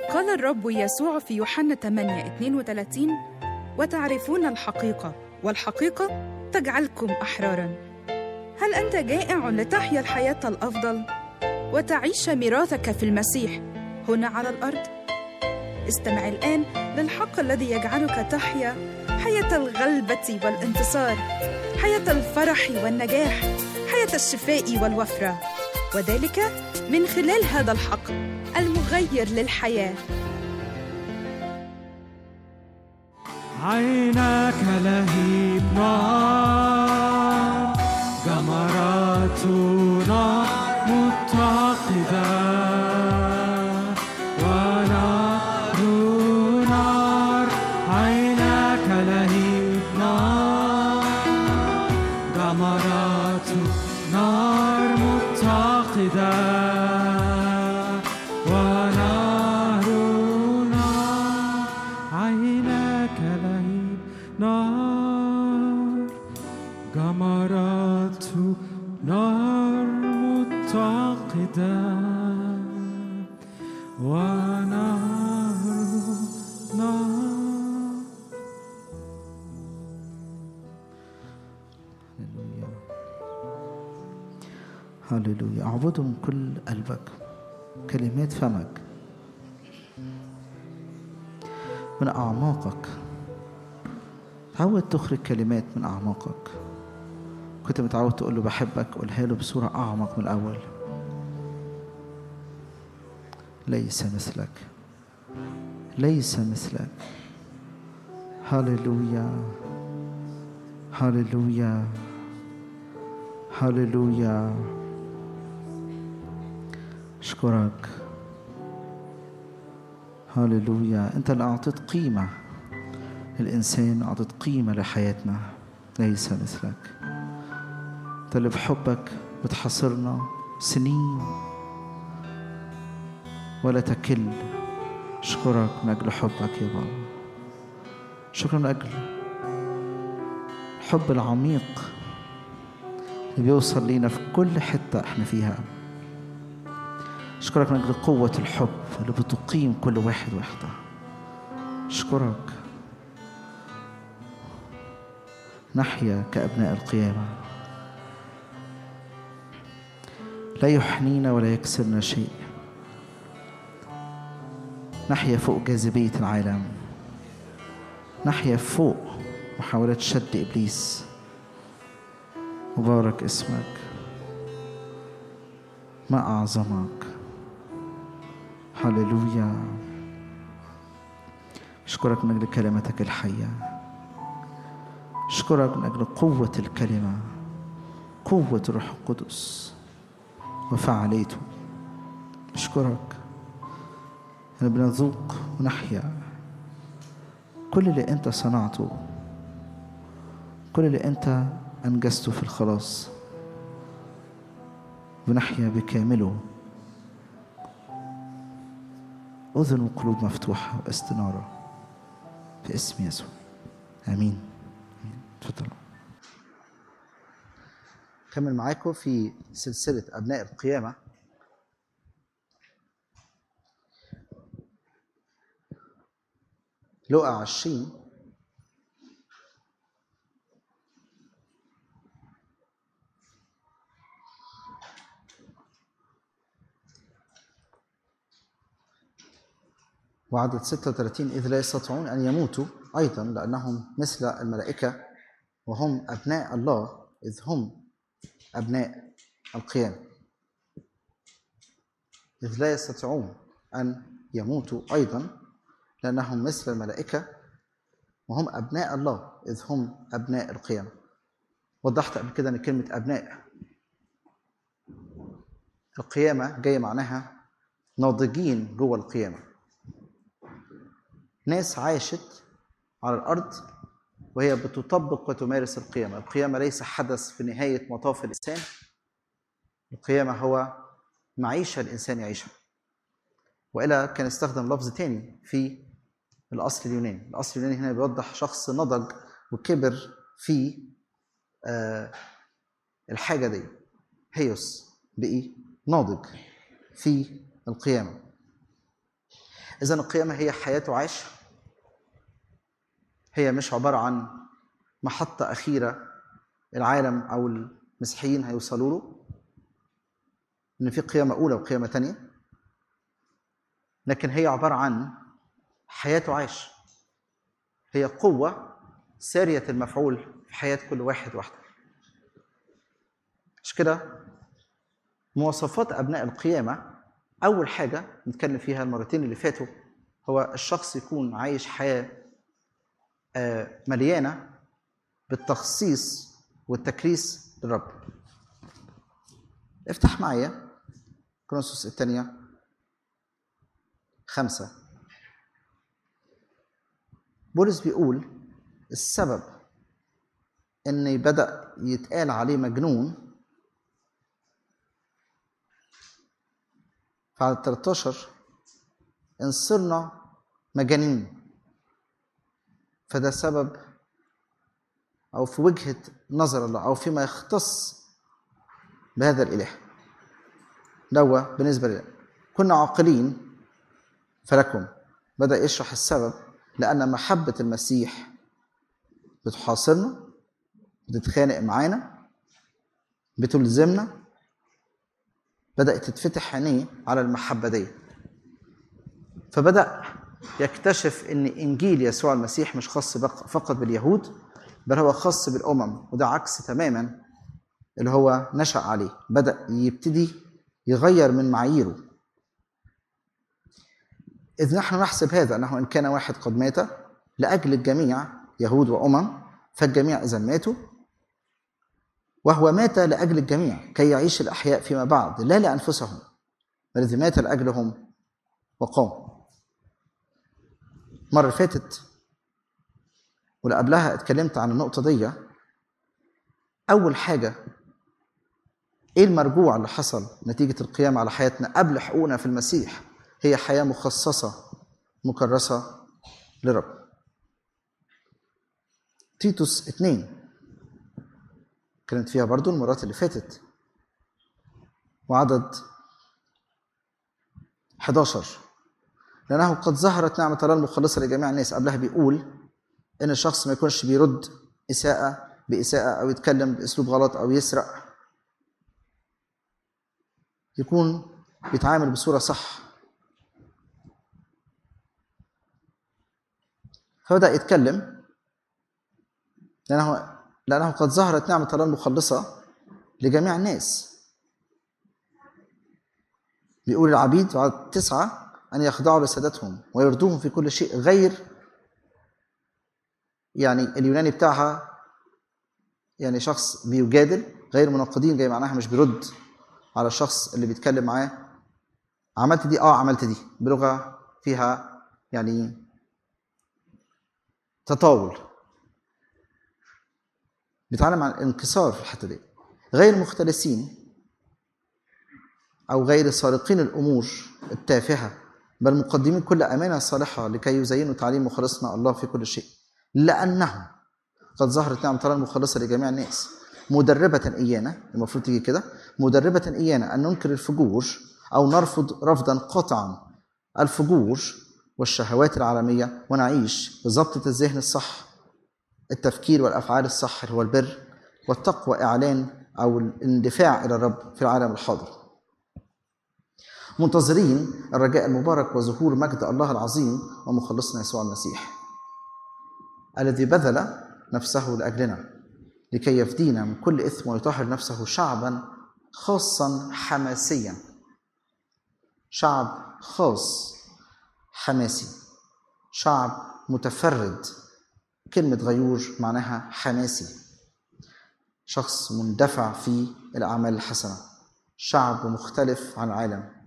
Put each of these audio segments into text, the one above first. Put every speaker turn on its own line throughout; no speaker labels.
قال الرب يسوع في يوحنا 8 32 وتعرفون الحقيقة والحقيقة تجعلكم أحرارا هل أنت جائع لتحيا الحياة الأفضل وتعيش ميراثك في المسيح هنا على الأرض؟ استمع الآن للحق الذي يجعلك تحيا حياة الغلبة والانتصار حياة الفرح والنجاح حياة الشفاء والوفرة وذلك من خلال هذا الحق المغير للحياة
عيناك لهيب نار جمرات نار متقدة ونار نار عيناك لهيب نار جمرات نار متقدة ونار نار عيناك لهيب نار جمرات نار متقدة ونار نار
هللويا هللويا اعبده من كل قلبك كلمات فمك من أعماقك تعود تخرج كلمات من أعماقك كنت متعود تقول له بحبك قولها له بصورة أعمق من الأول ليس مثلك ليس مثلك هللويا هللويا هللويا اشكرك هللويا انت اللي اعطيت قيمه للانسان اعطيت قيمه لحياتنا ليس مثلك انت اللي بحبك بتحاصرنا سنين ولا تكل اشكرك من اجل حبك يا بابا شكرا من اجل الحب العميق اللي بيوصل لينا في كل حته احنا فيها أشكرك من أجل قوة الحب اللي بتقيم كل واحد واحدة أشكرك نحيا كأبناء القيامة لا يحنينا ولا يكسرنا شيء نحيا فوق جاذبية العالم نحيا فوق محاولات شد إبليس مبارك اسمك ما أعظمك هللويا أشكرك من أجل كلمتك الحية أشكرك من أجل قوة الكلمة قوة الروح القدس وفعاليته أشكرك أن بنذوق ونحيا كل اللي أنت صنعته كل اللي أنت أنجزته في الخلاص ونحيا بكامله أذن وقلوب مفتوحة واستنارة في اسم يسوع آمين آمين. تفضلوا كمل معاكم في سلسلة أبناء القيامة لقى عشرين وعدد 36 إذ لا يستطيعون أن يموتوا أيضا لأنهم مثل الملائكة وهم أبناء الله إذ هم أبناء القيامة إذ لا يستطيعون أن يموتوا أيضا لأنهم مثل الملائكة وهم أبناء الله إذ هم أبناء القيامة وضحت قبل كده أن كلمة أبناء القيامة جاية معناها ناضجين جوه القيامة ناس عاشت على الأرض وهي بتطبق وتمارس القيامة القيامة ليس حدث في نهاية مطاف الإنسان القيامة هو معيشة الإنسان يعيشها وإلا كان استخدم لفظ تاني في الأصل اليوناني الأصل اليوناني هنا بيوضح شخص نضج وكبر في آه الحاجة دي هيوس بإيه؟ ناضج في القيامة اذا القيامه هي حياه وعيش هي مش عباره عن محطه اخيره العالم او المسيحيين هيوصلوا له ان في قيامه اولى وقيامه ثانيه لكن هي عباره عن حياه وعيش هي قوه ساريه المفعول في حياه كل واحد واحده مش كده مواصفات ابناء القيامه اول حاجه نتكلم فيها المرتين اللي فاتوا هو الشخص يكون عايش حياه آه، مليانه بالتخصيص والتكريس للرب افتح معايا كرونسوس الثانية خمسة بولس بيقول السبب ان بدأ يتقال عليه مجنون فعلى 13 ان صرنا مجانين فده سبب او في وجهه نظر الله او فيما يختص بهذا الاله دوا بالنسبه لله كنا عاقلين فلكم بدا يشرح السبب لان محبه المسيح بتحاصرنا بتتخانق معانا بتلزمنا بدات تتفتح عينيه على المحبه دي فبدا يكتشف ان انجيل يسوع المسيح مش خاص بق- فقط باليهود بل هو خاص بالامم وده عكس تماما اللي هو نشا عليه بدا يبتدي يغير من معاييره اذ نحن نحسب هذا انه ان كان واحد قد مات لاجل الجميع يهود وامم فالجميع اذا ماتوا وهو مات لاجل الجميع كي يعيش الاحياء فيما بعد لا لانفسهم بل الذي مات لاجلهم وقام المره اللي فاتت واللي قبلها اتكلمت عن النقطة دي أول حاجة إيه المرجوع اللي حصل نتيجة القيامة على حياتنا قبل حقوقنا في المسيح هي حياة مخصصة مكرسة لرب تيتوس اتنين اتكلمت فيها برضو المرات اللي فاتت وعدد 11 لأنه قد ظهرت نعمة الله المخلصة لجميع الناس قبلها بيقول ان الشخص ما يكونش بيرد اساءه باساءه او يتكلم باسلوب غلط او يسرق يكون بيتعامل بصوره صح فبدا يتكلم لانه لانه قد ظهرت نعمه الله المخلصه لجميع الناس بيقول العبيد وعدد تسعة أن يخضعوا لسادتهم ويرضوهم في كل شيء غير يعني اليوناني بتاعها يعني شخص بيجادل غير منقضين جاي معناها مش بيرد على الشخص اللي بيتكلم معاه عملت دي اه عملت دي بلغه فيها يعني تطاول بيتعلم عن الانكسار في الحته دي غير مختلسين او غير سارقين الامور التافهه بل مقدمين كل امانه صالحه لكي يزينوا تعليم مخلصنا الله في كل شيء لأنه قد ظهرت نعمة الله المخلصة لجميع الناس مدربة إيانا المفروض تيجي كده مدربة إيانا أن ننكر الفجور أو نرفض رفضا قاطعا الفجور والشهوات العالمية ونعيش بضبطة الذهن الصح التفكير والأفعال الصح اللي هو البر والتقوى إعلان أو الاندفاع إلى الرب في العالم الحاضر منتظرين الرجاء المبارك وظهور مجد الله العظيم ومخلصنا يسوع المسيح الذي بذل نفسه لاجلنا لكي يفدينا من كل اثم ويطهر نفسه شعبا خاصا حماسيا شعب خاص حماسي شعب متفرد كلمة غيور معناها حماسي شخص مندفع في الأعمال الحسنة شعب مختلف عن العالم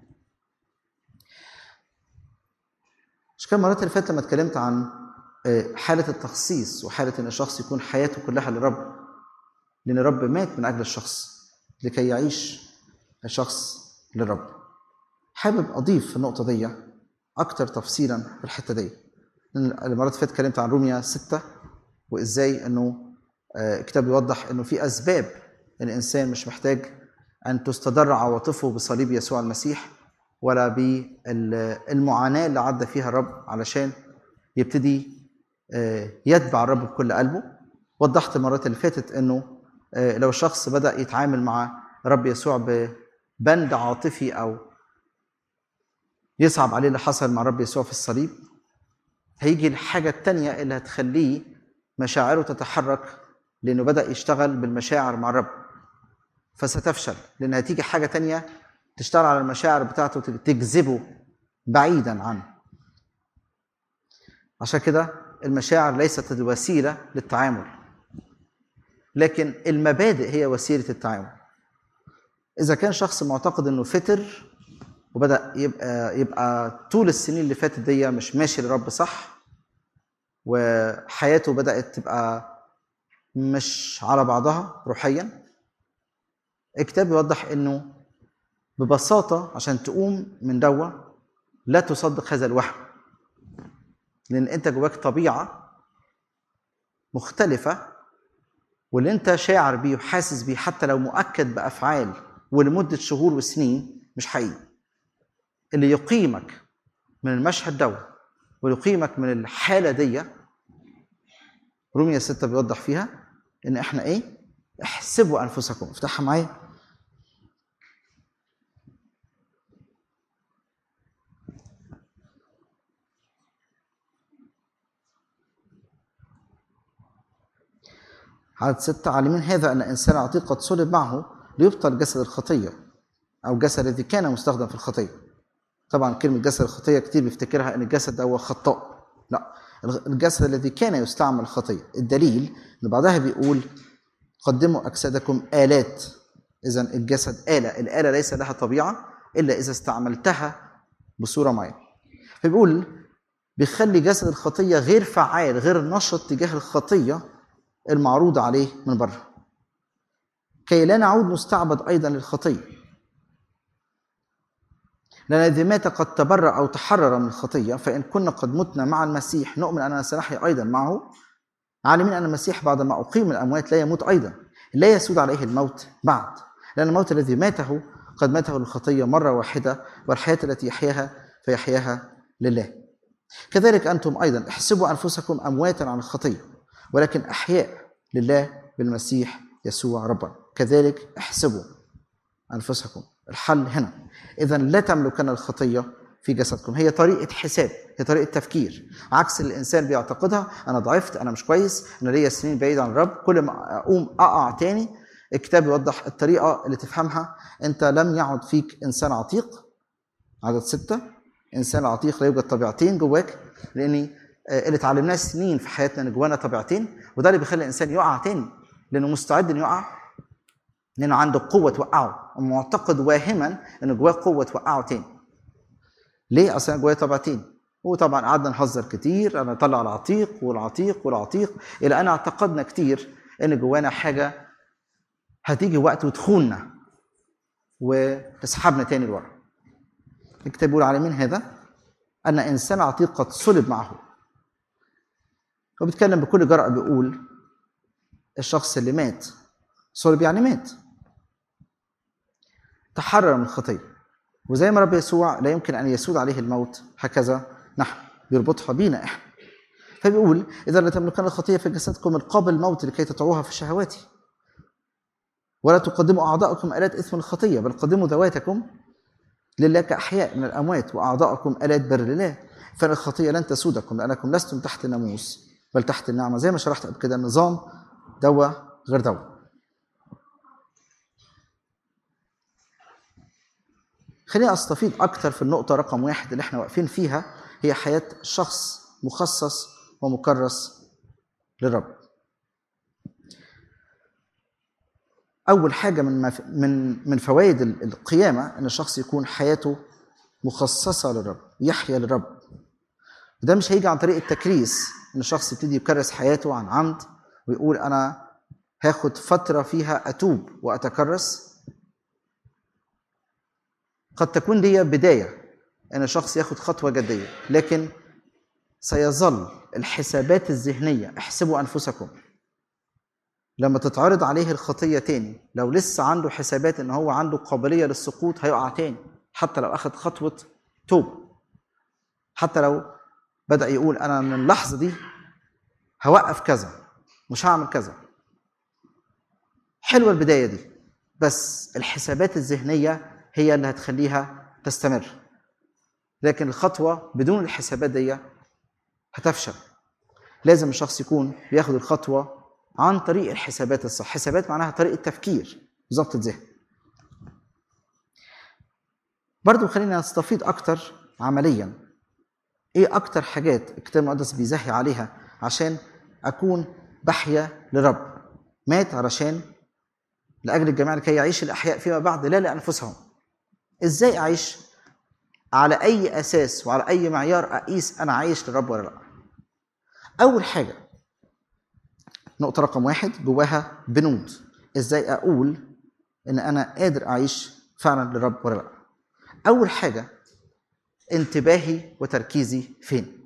مش كان المرات اللي فاتت لما اتكلمت عن حالة التخصيص وحالة إن الشخص يكون حياته كلها للرب لأن الرب مات من أجل الشخص لكي يعيش الشخص للرب حابب أضيف في النقطة دي أكتر تفصيلا في الحتة دي لأن المرة اللي فاتت اتكلمت عن روميا ستة وإزاي إنه الكتاب يوضح إنه في أسباب إن الإنسان مش محتاج أن تستدر عواطفه بصليب يسوع المسيح ولا بالمعاناة اللي عدى فيها الرب علشان يبتدي آه، يتبع الرب بكل قلبه وضحت المرات اللي فاتت انه آه، لو الشخص بدأ يتعامل مع الرب يسوع ببند عاطفي او يصعب عليه اللي حصل مع الرب يسوع في الصليب هيجي الحاجة التانية اللي هتخليه مشاعره تتحرك لأنه بدأ يشتغل بالمشاعر مع الرب فستفشل لأن هتيجي حاجة تانية تشتغل على المشاعر بتاعته تجذبه بعيدا عنه عشان كده المشاعر ليست الوسيلة للتعامل لكن المبادئ هي وسيلة التعامل إذا كان شخص معتقد إنه فتر وبدأ يبقى يبقى طول السنين اللي فاتت دي مش ماشي للرب صح وحياته بدأت تبقى مش على بعضها روحيا الكتاب بيوضح انه ببساطة عشان تقوم من دوا لا تصدق هذا الوهم لأن أنت جواك طبيعة مختلفة واللي أنت شاعر بيه وحاسس بيه حتى لو مؤكد بأفعال ولمدة شهور وسنين مش حقيقي اللي يقيمك من المشهد دوا ويقيمك من الحالة دي رومية ستة بيوضح فيها إن إحنا إيه؟ احسبوا أنفسكم افتحها معايا عدد ستة عالمين هذا أن إنسان عتيق قد صلب معه ليبطل جسد الخطية أو جسد الذي كان مستخدم في الخطية طبعا كلمة جسد الخطية كتير بيفتكرها أن الجسد ده هو خطاء لا الجسد الذي كان يستعمل الخطية الدليل أن بعدها بيقول قدموا أجسادكم آلات إذا الجسد آلة الآلة ليس لها طبيعة إلا إذا استعملتها بصورة معينة فبيقول بيخلي جسد الخطية غير فعال غير نشط تجاه الخطية المعروضة عليه من بره كي لا نعود نستعبد أيضا للخطية لأن الذي مات قد تبرأ أو تحرر من الخطية فإن كنا قد متنا مع المسيح نؤمن أننا سنحيا أيضا معه عالمين أن المسيح بعد ما أقيم من الأموات لا يموت أيضا لا يسود عليه الموت بعد لأن الموت الذي ماته قد ماته للخطية مرة واحدة والحياة التي يحياها فيحياها لله كذلك أنتم أيضا احسبوا أنفسكم أمواتا عن الخطية ولكن أحياء لله بالمسيح يسوع ربنا كذلك احسبوا أنفسكم الحل هنا إذا لا تملكن الخطية في جسدكم هي طريقة حساب هي طريقة تفكير عكس اللي الإنسان بيعتقدها أنا ضعفت أنا مش كويس أنا ليا سنين بعيد عن الرب كل ما أقوم أقع تاني الكتاب يوضح الطريقة اللي تفهمها أنت لم يعد فيك إنسان عتيق عدد ستة إنسان عتيق لا يوجد طبيعتين جواك لأني اللي اتعلمناه سنين في حياتنا ان جوانا طبيعتين وده اللي بيخلي الانسان يقع تاني لانه مستعد انه يقع لانه عنده قوه توقعه ومعتقد واهما ان جواه قوه توقعه تاني ليه اصل انا جوايا طبيعتين وطبعا قعدنا نهزر كتير انا اطلع العتيق والعتيق والعتيق الى ان اعتقدنا كتير ان جوانا حاجه هتيجي وقت وتخوننا وتسحبنا تاني لورا الكتاب بيقول على مين هذا ان انسان عتيق قد صلب معه هو بيتكلم بكل جرأة بيقول الشخص اللي مات صلب يعني مات تحرر من الخطية وزي ما رب يسوع لا يمكن أن يسود عليه الموت هكذا نحن بيربطها بينا إحنا فبيقول إذا لا تملكن الخطية في جسدكم القابل الموت لكي تطوعوها في الشهوات ولا تقدموا أعضاءكم آلات إثم الخطية بل قدموا ذواتكم لله كأحياء من الأموات وأعضاءكم آلات بر لله فإن الخطية لن تسودكم لأنكم لستم تحت الناموس بل تحت النعمة زي ما شرحت قبل كده النظام دوا غير دوا خليني استفيض اكتر في النقطة رقم واحد اللي احنا واقفين فيها هي حياة شخص مخصص ومكرس للرب. أول حاجة من مف... من من فوائد القيامة إن الشخص يكون حياته مخصصة للرب، يحيا للرب. وده مش هيجي عن طريق التكريس ان الشخص يبتدي يكرس حياته عن عمد ويقول انا هاخد فتره فيها اتوب واتكرس قد تكون دي بدايه ان الشخص ياخد خطوه جديه لكن سيظل الحسابات الذهنيه احسبوا انفسكم لما تتعرض عليه الخطيه تاني لو لسه عنده حسابات ان هو عنده قابليه للسقوط هيقع تاني حتى لو اخذ خطوه توب حتى لو بدا يقول انا من اللحظه دي هوقف كذا مش هعمل كذا حلوه البدايه دي بس الحسابات الذهنيه هي اللي هتخليها تستمر لكن الخطوه بدون الحسابات دي هتفشل لازم الشخص يكون بياخد الخطوه عن طريق الحسابات الصح حسابات معناها طريقه تفكير ضبط الذهن برضو خلينا نستفيد اكتر عمليا ايه اكتر حاجات الكتاب المقدس بيزهي عليها عشان اكون بحيا لرب مات علشان لاجل الجميع لكي يعيش الاحياء فيما بعد لا لانفسهم ازاي اعيش على اي اساس وعلى اي معيار اقيس انا عايش للرب ولا لا اول حاجه نقطه رقم واحد جواها بنود ازاي اقول ان انا قادر اعيش فعلا للرب ولا لا اول حاجه انتباهي وتركيزي فين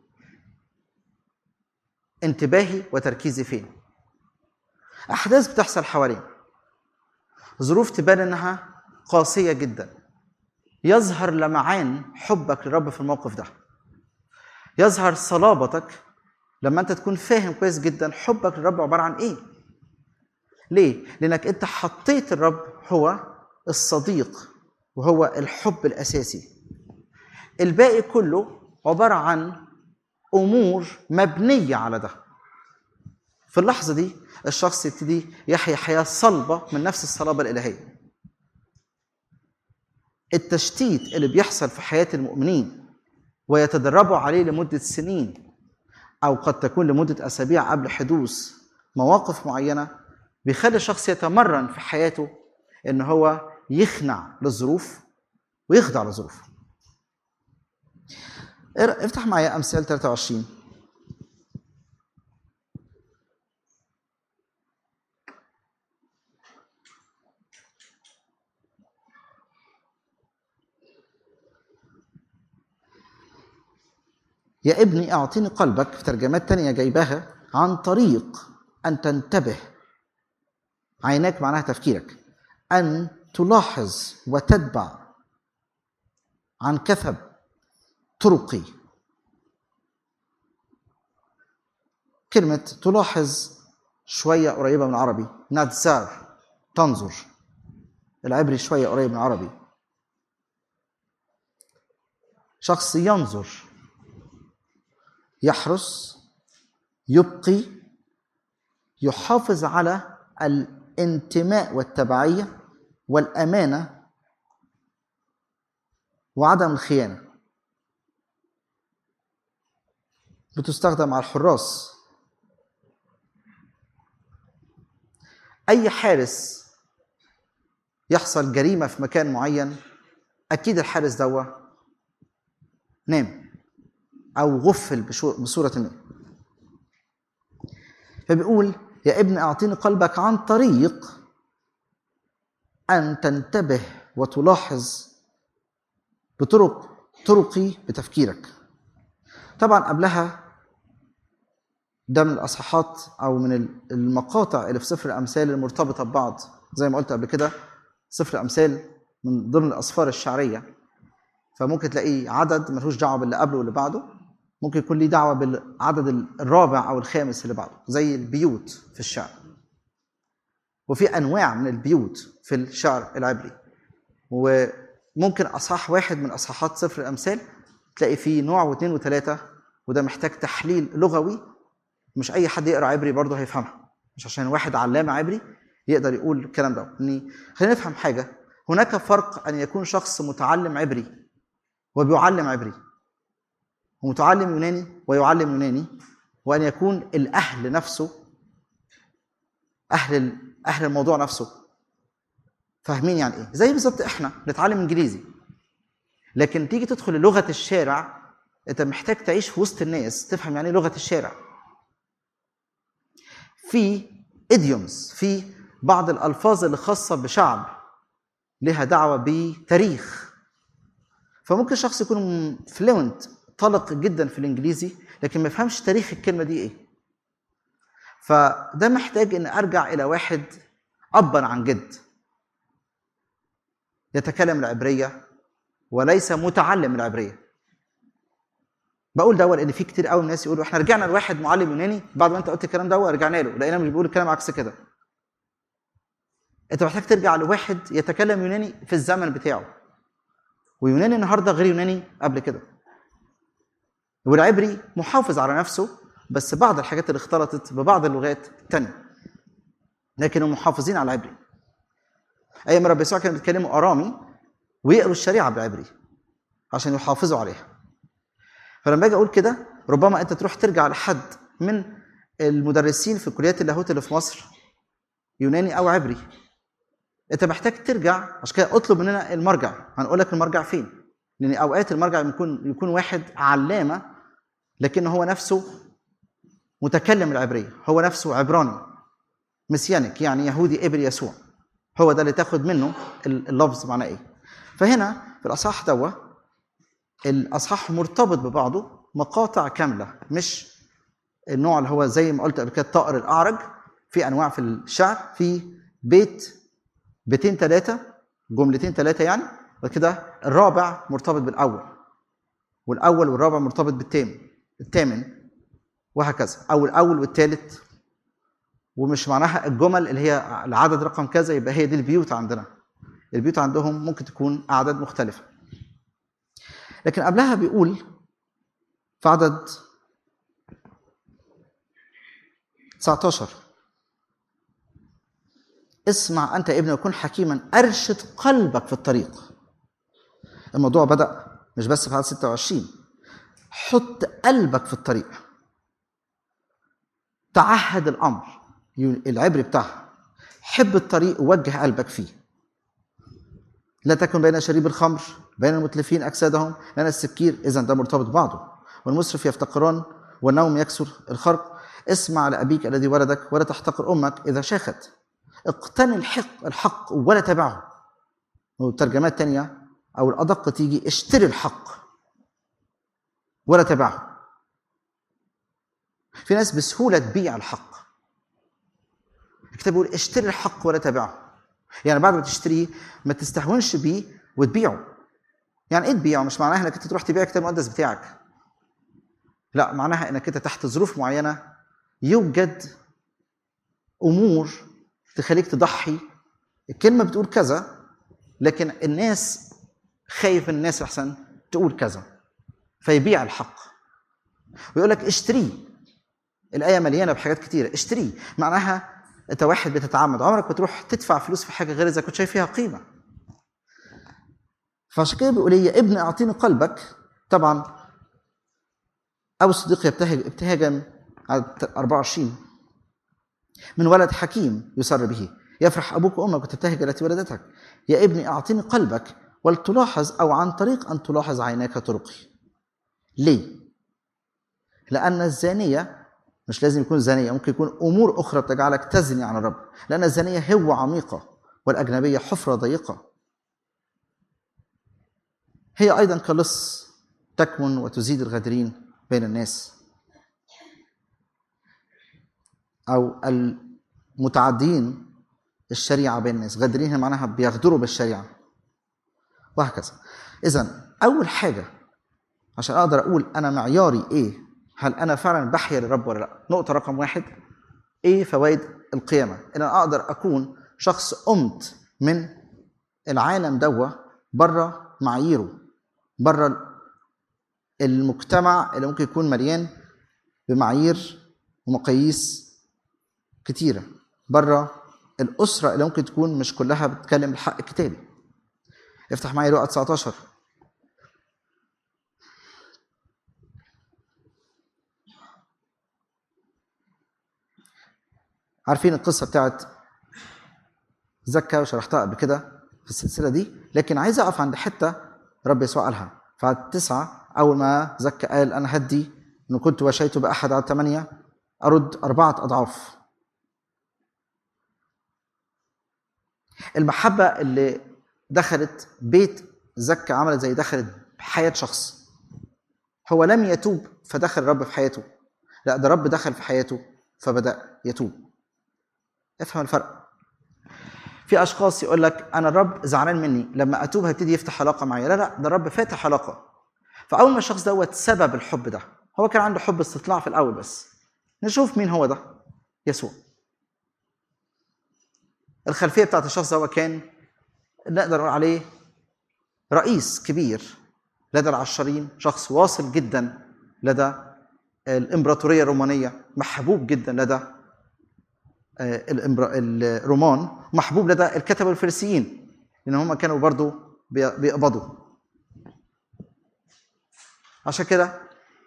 انتباهي وتركيزي فين احداث بتحصل حوالينا ظروف تبان انها قاسيه جدا يظهر لمعان حبك للرب في الموقف ده يظهر صلابتك لما انت تكون فاهم كويس جدا حبك للرب عباره عن ايه ليه لانك انت حطيت الرب هو الصديق وهو الحب الاساسي الباقي كله عباره عن امور مبنيه على ده في اللحظه دي الشخص يبتدي يحيا حياه صلبه من نفس الصلابه الالهيه التشتيت اللي بيحصل في حياه المؤمنين ويتدربوا عليه لمده سنين او قد تكون لمده اسابيع قبل حدوث مواقف معينه بيخلي الشخص يتمرن في حياته ان هو يخنع للظروف ويخضع للظروف افتح معايا امثال 23 يا ابني اعطيني قلبك في ترجمات تانية جايباها عن طريق ان تنتبه عيناك معناها تفكيرك ان تلاحظ وتتبع عن كثب طرقي كلمة تلاحظ شوية قريبة من العربي نتزار تنظر العبري شوية قريب من العربي شخص ينظر يحرس يبقي يحافظ على الانتماء والتبعية والأمانة وعدم الخيانة بتستخدم على الحراس أي حارس يحصل جريمة في مكان معين أكيد الحارس دوا نام أو غفل بصورة ما فبيقول يا ابن أعطيني قلبك عن طريق أن تنتبه وتلاحظ بطرق طرقي بتفكيرك طبعا قبلها ده من الاصحاحات او من المقاطع اللي في سفر الامثال المرتبطه ببعض زي ما قلت قبل كده سفر الامثال من ضمن الاسفار الشعريه فممكن تلاقيه عدد ملوش دعوه باللي قبله واللي بعده ممكن يكون ليه دعوه بالعدد الرابع او الخامس اللي بعده زي البيوت في الشعر وفي انواع من البيوت في الشعر العبري وممكن اصحاح واحد من اصحاحات سفر الامثال تلاقي فيه نوع واثنين وثلاثه وده محتاج تحليل لغوي مش اي حد يقرا عبري برضه هيفهمها مش عشان واحد علامه عبري يقدر يقول الكلام ده يعني خلينا نفهم حاجه هناك فرق ان يكون شخص متعلم عبري وبيعلم عبري ومتعلم يوناني ويعلم يوناني وان يكون الاهل نفسه اهل اهل الموضوع نفسه فاهمين يعني ايه زي بالظبط احنا بنتعلم انجليزي لكن تيجي تدخل لغه الشارع انت محتاج تعيش في وسط الناس تفهم يعني ايه لغه الشارع في idioms في بعض الالفاظ اللي خاصه بشعب لها دعوه بتاريخ فممكن شخص يكون فلوينت طلق جدا في الانجليزي لكن ما يفهمش تاريخ الكلمه دي ايه فده محتاج ان ارجع الى واحد ابا عن جد يتكلم العبريه وليس متعلم العبريه بقول ده لان في كتير قوي ناس يقولوا احنا رجعنا لواحد معلم يوناني بعد ما انت قلت الكلام ده رجعنا له لقينا مش بيقول الكلام عكس كده انت محتاج ترجع لواحد يتكلم يوناني في الزمن بتاعه ويوناني النهارده غير يوناني قبل كده والعبري محافظ على نفسه بس بعض الحاجات اللي اختلطت ببعض اللغات التانية لكنهم محافظين على العبري ايام رب يسوع كانوا بيتكلموا ارامي ويقروا الشريعه بالعبري عشان يحافظوا عليها فلما باجي اقول كده ربما انت تروح ترجع لحد من المدرسين في كليات اللاهوت اللي في مصر يوناني او عبري انت محتاج ترجع عشان كده اطلب مننا المرجع هنقول لك المرجع فين لان اوقات المرجع يكون يكون واحد علامه لكن هو نفسه متكلم العبريه هو نفسه عبراني مسيانك يعني يهودي ابن يسوع هو ده اللي تاخد منه اللفظ معناه ايه فهنا في الاصحاح دوا الاصحاح مرتبط ببعضه مقاطع كامله مش النوع اللي هو زي ما قلت قبل كده الطائر الاعرج في انواع في الشعر في بيت بيتين ثلاثه جملتين ثلاثه يعني وكده الرابع مرتبط بالاول والاول والرابع مرتبط بالثامن الثامن وهكذا او الاول والثالث ومش معناها الجمل اللي هي العدد رقم كذا يبقى هي دي البيوت عندنا البيوت عندهم ممكن تكون اعداد مختلفه لكن قبلها بيقول في عدد 19 اسمع انت يا ابني وكن حكيما ارشد قلبك في الطريق الموضوع بدا مش بس في عدد 26 حط قلبك في الطريق تعهد الامر العبري بتاعها حب الطريق ووجه قلبك فيه لا تكن بين شريب الخمر بين المتلفين اجسادهم لان السكير اذا ده مرتبط بعضه والمسرف يفتقران والنوم يكسر الخرق اسمع لابيك الذي ولدك ولا تحتقر امك اذا شاخت اقتني الحق الحق ولا تبعه وترجمات تانية او الادق تيجي اشتري الحق ولا تبعه في ناس بسهوله تبيع الحق الكتاب بيقول اشتري الحق ولا تبعه يعني بعد ما تشتريه ما تستهونش بيه وتبيعه يعني ايه تبيعه مش معناها انك انت تروح تبيع الكتاب المقدس بتاعك لا معناها انك انت تحت ظروف معينه يوجد امور تخليك تضحي الكلمه بتقول كذا لكن الناس خايف الناس احسن تقول كذا فيبيع الحق ويقول لك اشتريه الايه مليانه بحاجات كتيره اشتريه معناها انت واحد بتتعمد عمرك ما تروح تدفع فلوس في حاجه غير اذا كنت شايف فيها قيمه فعشان كده بيقول يا ابن اعطيني قلبك طبعا ابو الصديق يبتهج ابتهاجا على 24 من ولد حكيم يسر به يفرح ابوك وامك وتبتهج التي ولدتك يا ابني اعطيني قلبك ولتلاحظ او عن طريق ان تلاحظ عيناك طرقي ليه لان الزانيه مش لازم يكون زانيه ممكن يكون امور اخرى تجعلك تزني عن الرب لان الزانيه هوه عميقه والاجنبيه حفره ضيقه هي ايضا كلص تكمن وتزيد الغادرين بين الناس او المتعدين الشريعه بين الناس غادرين هي معناها بيغدروا بالشريعه وهكذا اذا اول حاجه عشان اقدر اقول انا معياري ايه هل انا فعلا بحيا للرب ولا لا نقطه رقم واحد ايه فوائد القيامه ان انا اقدر اكون شخص قمت من العالم دوا بره معاييره بره المجتمع اللي ممكن يكون مليان بمعايير ومقاييس كتيره بره الاسره اللي ممكن تكون مش كلها بتتكلم الحق الكتابي افتح معايا لقا 19 عارفين القصه بتاعت زكا وشرحتها قبل كده في السلسله دي لكن عايز اقف عند حته رب يسوع قالها فعد تسعه اول ما زكا قال انا هدي ان كنت وشيت باحد على ثمانيه ارد اربعه اضعاف المحبه اللي دخلت بيت زكا عملت زي دخلت حياه شخص هو لم يتوب فدخل الرب في حياته لا ده رب دخل في حياته فبدا يتوب افهم الفرق في اشخاص يقول لك انا الرب زعلان مني لما اتوب هيبتدي يفتح علاقه معايا لا لا ده الرب فاتح علاقه فاول ما الشخص دوت سبب الحب ده هو كان عنده حب استطلاع في الاول بس نشوف مين هو ده يسوع الخلفيه بتاعت الشخص ده هو كان نقدر نقول عليه رئيس كبير لدى العشرين شخص واصل جدا لدى الامبراطوريه الرومانيه محبوب جدا لدى آه، الإمبرا- الرومان محبوب لدى الكتبه الفريسيين لان هم كانوا برضو بي- بيقبضوا عشان كده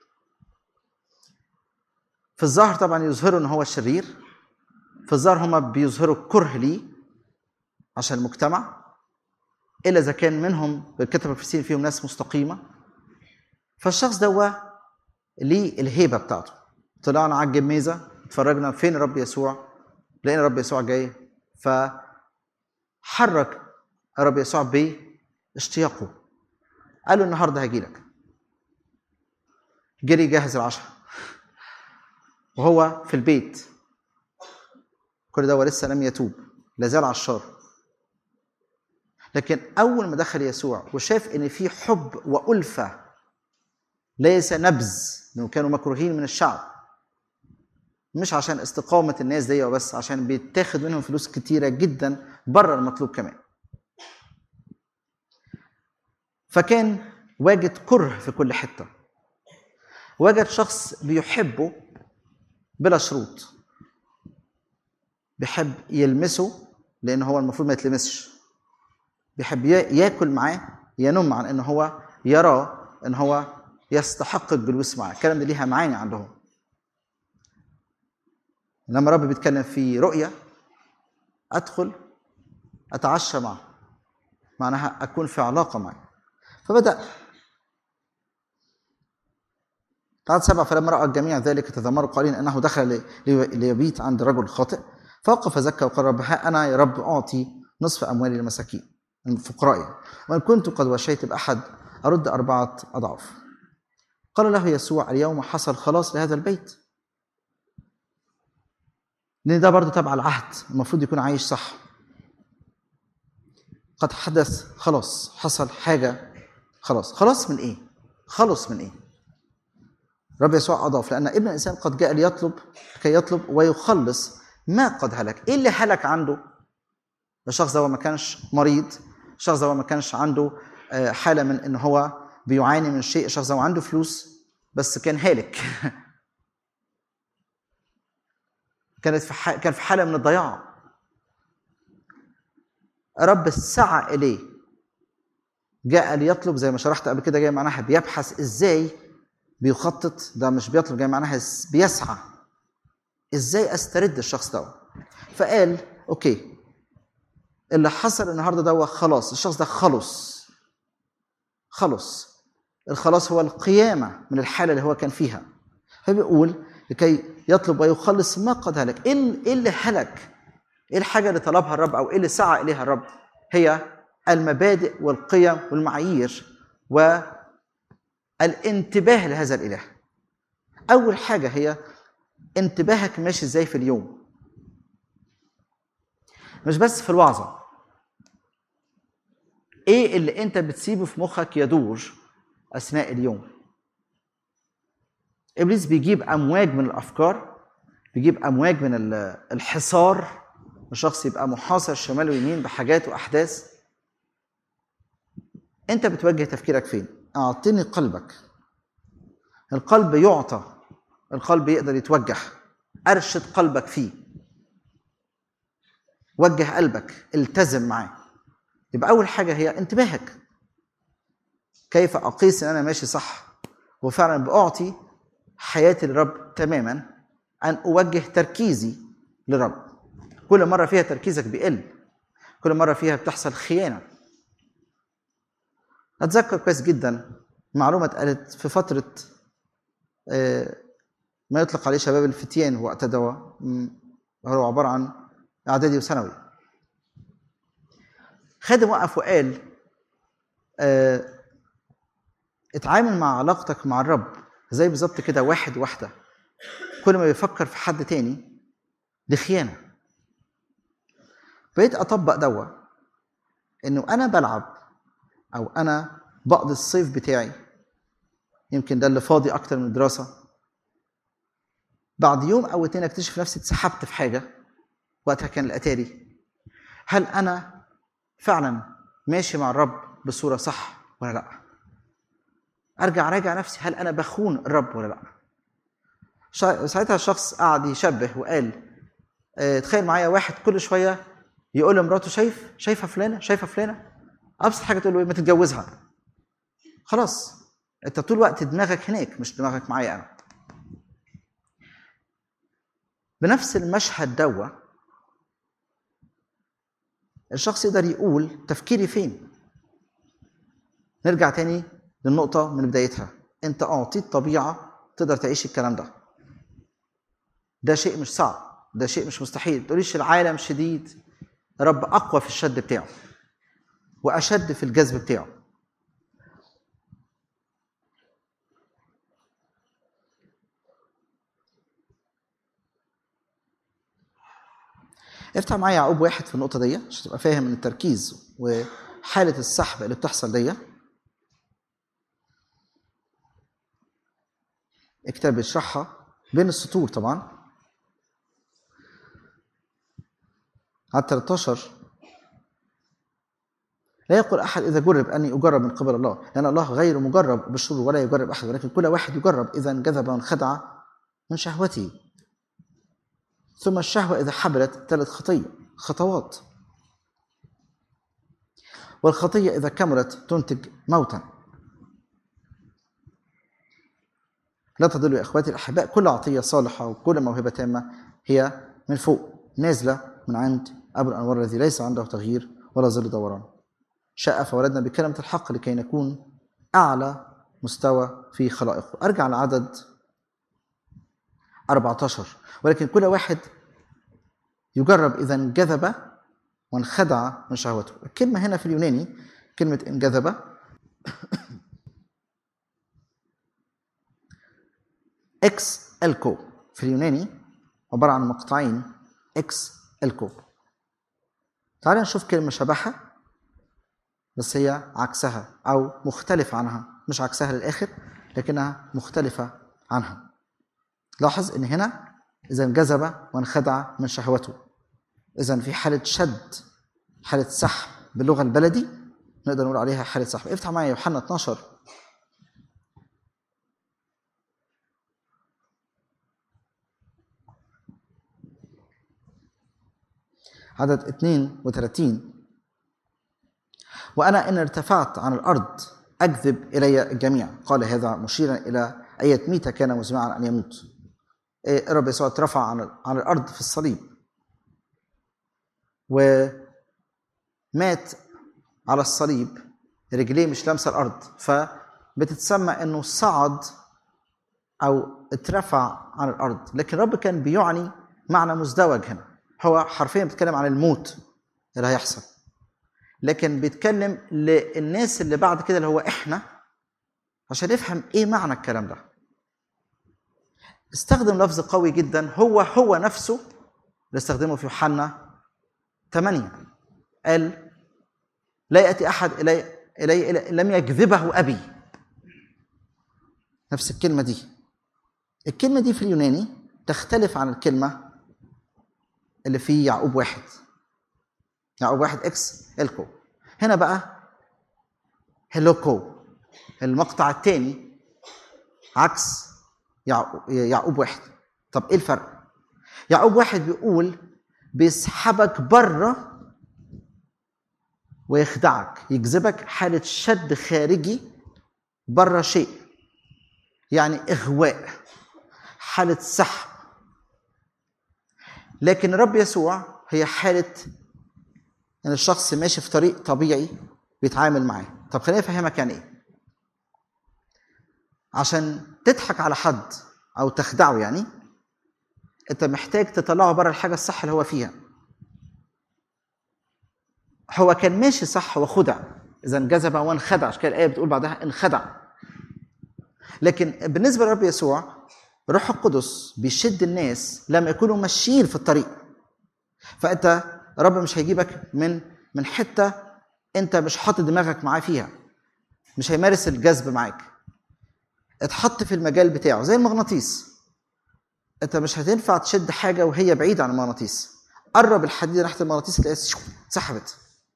في الظاهر طبعا يظهروا ان هو الشرير في الظاهر هم بيظهروا كره ليه عشان المجتمع الا اذا كان منهم بالكتب الفريسيين فيهم ناس مستقيمه فالشخص ده ليه الهيبه بتاعته طلعنا على الجميزه اتفرجنا فين الرب يسوع لقينا الرب يسوع جاي فحرك الرب يسوع باشتياقه قال له النهارده هاجي لك جري جهز العشاء وهو في البيت كل ده هو لسه لم يتوب لا زال عشار لكن اول ما دخل يسوع وشاف ان في حب والفه ليس نبذ انه كانوا مكروهين من الشعب مش عشان استقامه الناس دي وبس عشان بيتاخد منهم فلوس كتيره جدا بره المطلوب كمان فكان واجد كره في كل حته وجد شخص بيحبه بلا شروط بيحب يلمسه لان هو المفروض ما يتلمسش بيحب يا- ياكل معاه ينم عن ان هو يراه ان هو يستحق الجلوس معاه الكلام ده ليها معاني عندهم لما رب بيتكلم في رؤية أدخل أتعشى معه معناها أكون في علاقة معه فبدأ عدد سبعة فلما رأى الجميع ذلك تذمروا قائلين أنه دخل لي- لي- ليبيت عند رجل خاطئ فوقف زكى وقال رب ها أنا يا رب أعطي نصف أموالي للمساكين من فقرائي وإن كنت قد وشيت بأحد أرد أربعة أضعاف قال له يسوع اليوم حصل خلاص لهذا البيت لان ده برضه تبع العهد المفروض يكون عايش صح قد حدث خلاص حصل حاجه خلاص خلاص من ايه خلص من ايه رب يسوع اضاف لان ابن الانسان قد جاء ليطلب كي يطلب ويخلص ما قد هلك ايه اللي هلك عنده الشخص ده هو ما كانش مريض الشخص ده هو ما كانش عنده آه، حاله من ان هو بيعاني من شيء الشخص ده هو عنده فلوس بس كان هالك كانت في ح... كان في حاله من الضياع رب سعى اليه جاء ليطلب زي ما شرحت قبل كده جاي معناها بيبحث ازاي بيخطط ده مش بيطلب جاي معناها بيسعى ازاي استرد الشخص ده فقال اوكي اللي حصل النهارده ده خلاص الشخص ده خلص خلص الخلاص هو القيامه من الحاله اللي هو كان فيها فبيقول لكي يطلب ويخلص ما قد هلك ايه ال- إيه اللي هلك ايه الحاجه اللي طلبها الرب او ايه اللي سعى اليها الرب هي المبادئ والقيم والمعايير والانتباه لهذا الاله اول حاجه هي انتباهك ماشي ازاي في اليوم مش بس في الوعظه ايه اللي انت بتسيبه في مخك يدور اثناء اليوم ابليس بيجيب امواج من الافكار بيجيب امواج من ال- الحصار الشخص يبقى محاصر شمال ويمين بحاجات واحداث انت بتوجه تفكيرك فين اعطني قلبك القلب يعطى القلب يقدر يتوجه ارشد قلبك فيه وجه قلبك التزم معاه يبقى اول حاجه هي انتباهك كيف اقيس ان انا ماشي صح وفعلا باعطي حياتي للرب تماما ان اوجه تركيزي للرب كل مره فيها تركيزك بيقل كل مره فيها بتحصل خيانه اتذكر كويس جدا معلومه اتقالت في فتره آه، ما يطلق عليه شباب الفتيان وقت ده هو عباره عن اعدادي وثانوي خادم وقف وقال آه، اتعامل مع علاقتك مع الرب زي بالظبط كده واحد واحده كل ما بيفكر في حد تاني دي خيانه بقيت اطبق دوا انه انا بلعب او انا بقضي الصيف بتاعي يمكن ده اللي فاضي اكتر من الدراسه بعد يوم او اتنين اكتشف نفسي اتسحبت في حاجه وقتها كان الاتاري هل انا فعلا ماشي مع الرب بصوره صح ولا لا ارجع اراجع نفسي هل انا بخون الرب ولا لا شا- ساعتها الشخص قعد يشبه وقال اه تخيل معايا واحد كل شويه يقول لمراته شايف شايفه فلانه شايفه فلانه ابسط حاجه تقول له إيه؟ ما تتجوزها خلاص انت طول الوقت دماغك هناك مش دماغك معايا انا بنفس المشهد دوا الشخص يقدر يقول تفكيري فين نرجع تاني للنقطة من بدايتها انت اعطيت طبيعة تقدر تعيش الكلام ده ده شيء مش صعب ده شيء مش مستحيل تقوليش العالم شديد رب اقوى في الشد بتاعه واشد في الجذب بتاعه افتح معايا يعقوب واحد في النقطة دي عشان تبقى فاهم ان التركيز وحالة السحب اللي بتحصل دي الكتاب بيشرحها بين السطور طبعا على 13 لا يقول احد اذا جرب اني اجرب من قبل الله لان الله غير مجرب بالشرور ولا يجرب احد ولكن كل واحد يجرب اذا انجذب وانخدع من شهوته ثم الشهوه اذا حبلت ثلاث خطيه خطوات والخطيه اذا كملت تنتج موتا لا تضلوا يا اخواتي الاحباء كل عطيه صالحه وكل موهبه تامه هي من فوق نازله من عند ابو الانوار الذي ليس عنده تغيير ولا ظل دوران شاء فولدنا بكلمه الحق لكي نكون اعلى مستوى في خلائقه ارجع لعدد 14 ولكن كل واحد يجرب اذا انجذب وانخدع من شهوته الكلمه هنا في اليوناني كلمه انجذب اكس الكو في اليوناني عباره عن مقطعين اكس الكو تعال نشوف كلمه شبهها بس هي عكسها او مختلف عنها مش عكسها للاخر لكنها مختلفه عنها لاحظ ان هنا اذا انجذب وانخدع من شهوته اذا في حاله شد حاله سحب باللغه البلدي نقدر نقول عليها حاله سحب افتح معايا يوحنا 12 عدد 32 وأنا إن ارتفعت عن الأرض أجذب إلي الجميع قال هذا مشيرا إلى أية ميتة كان مزمعا أن يموت إيه، الرب يسوع اترفع عن عن الأرض في الصليب ومات على الصليب رجليه مش لامسة الأرض فبتتسمى إنه صعد أو اترفع عن الأرض لكن الرب كان بيعني معنى مزدوج هنا هو حرفيا بيتكلم عن الموت اللي هيحصل لكن بيتكلم للناس اللي بعد كده اللي هو احنا عشان نفهم ايه معنى الكلام ده استخدم لفظ قوي جدا هو هو نفسه اللي استخدمه في يوحنا 8 قال لا ياتي احد الي الي إلي لم يجذبه ابي نفس الكلمه دي الكلمه دي في اليوناني تختلف عن الكلمه اللي في يعقوب واحد يعقوب واحد اكس الكو هنا بقى هيلوكو المقطع الثاني عكس يعقوب, يعقوب واحد طب ايه الفرق يعقوب واحد بيقول بيسحبك بره ويخدعك يجذبك حالة شد خارجي بره شيء يعني إغواء حالة سحب لكن الرب يسوع هي حالة ان الشخص ماشي في طريق طبيعي بيتعامل معاه طب خليني افهمك يعني ايه عشان تضحك على حد او تخدعه يعني انت محتاج تطلعه بره الحاجه الصح اللي هو فيها هو كان ماشي صح وخدع اذا انجذب وانخدع عشان كده الايه بتقول بعدها انخدع لكن بالنسبه للرب يسوع روح القدس بيشد الناس لما يكونوا ماشيين في الطريق فانت الرب مش هيجيبك من من حته انت مش حاطط دماغك معاه فيها مش هيمارس الجذب معاك اتحط في المجال بتاعه زي المغناطيس انت مش هتنفع تشد حاجه وهي بعيده عن المغناطيس قرب الحديده ناحيه المغناطيس تلاقيها شو- سحبت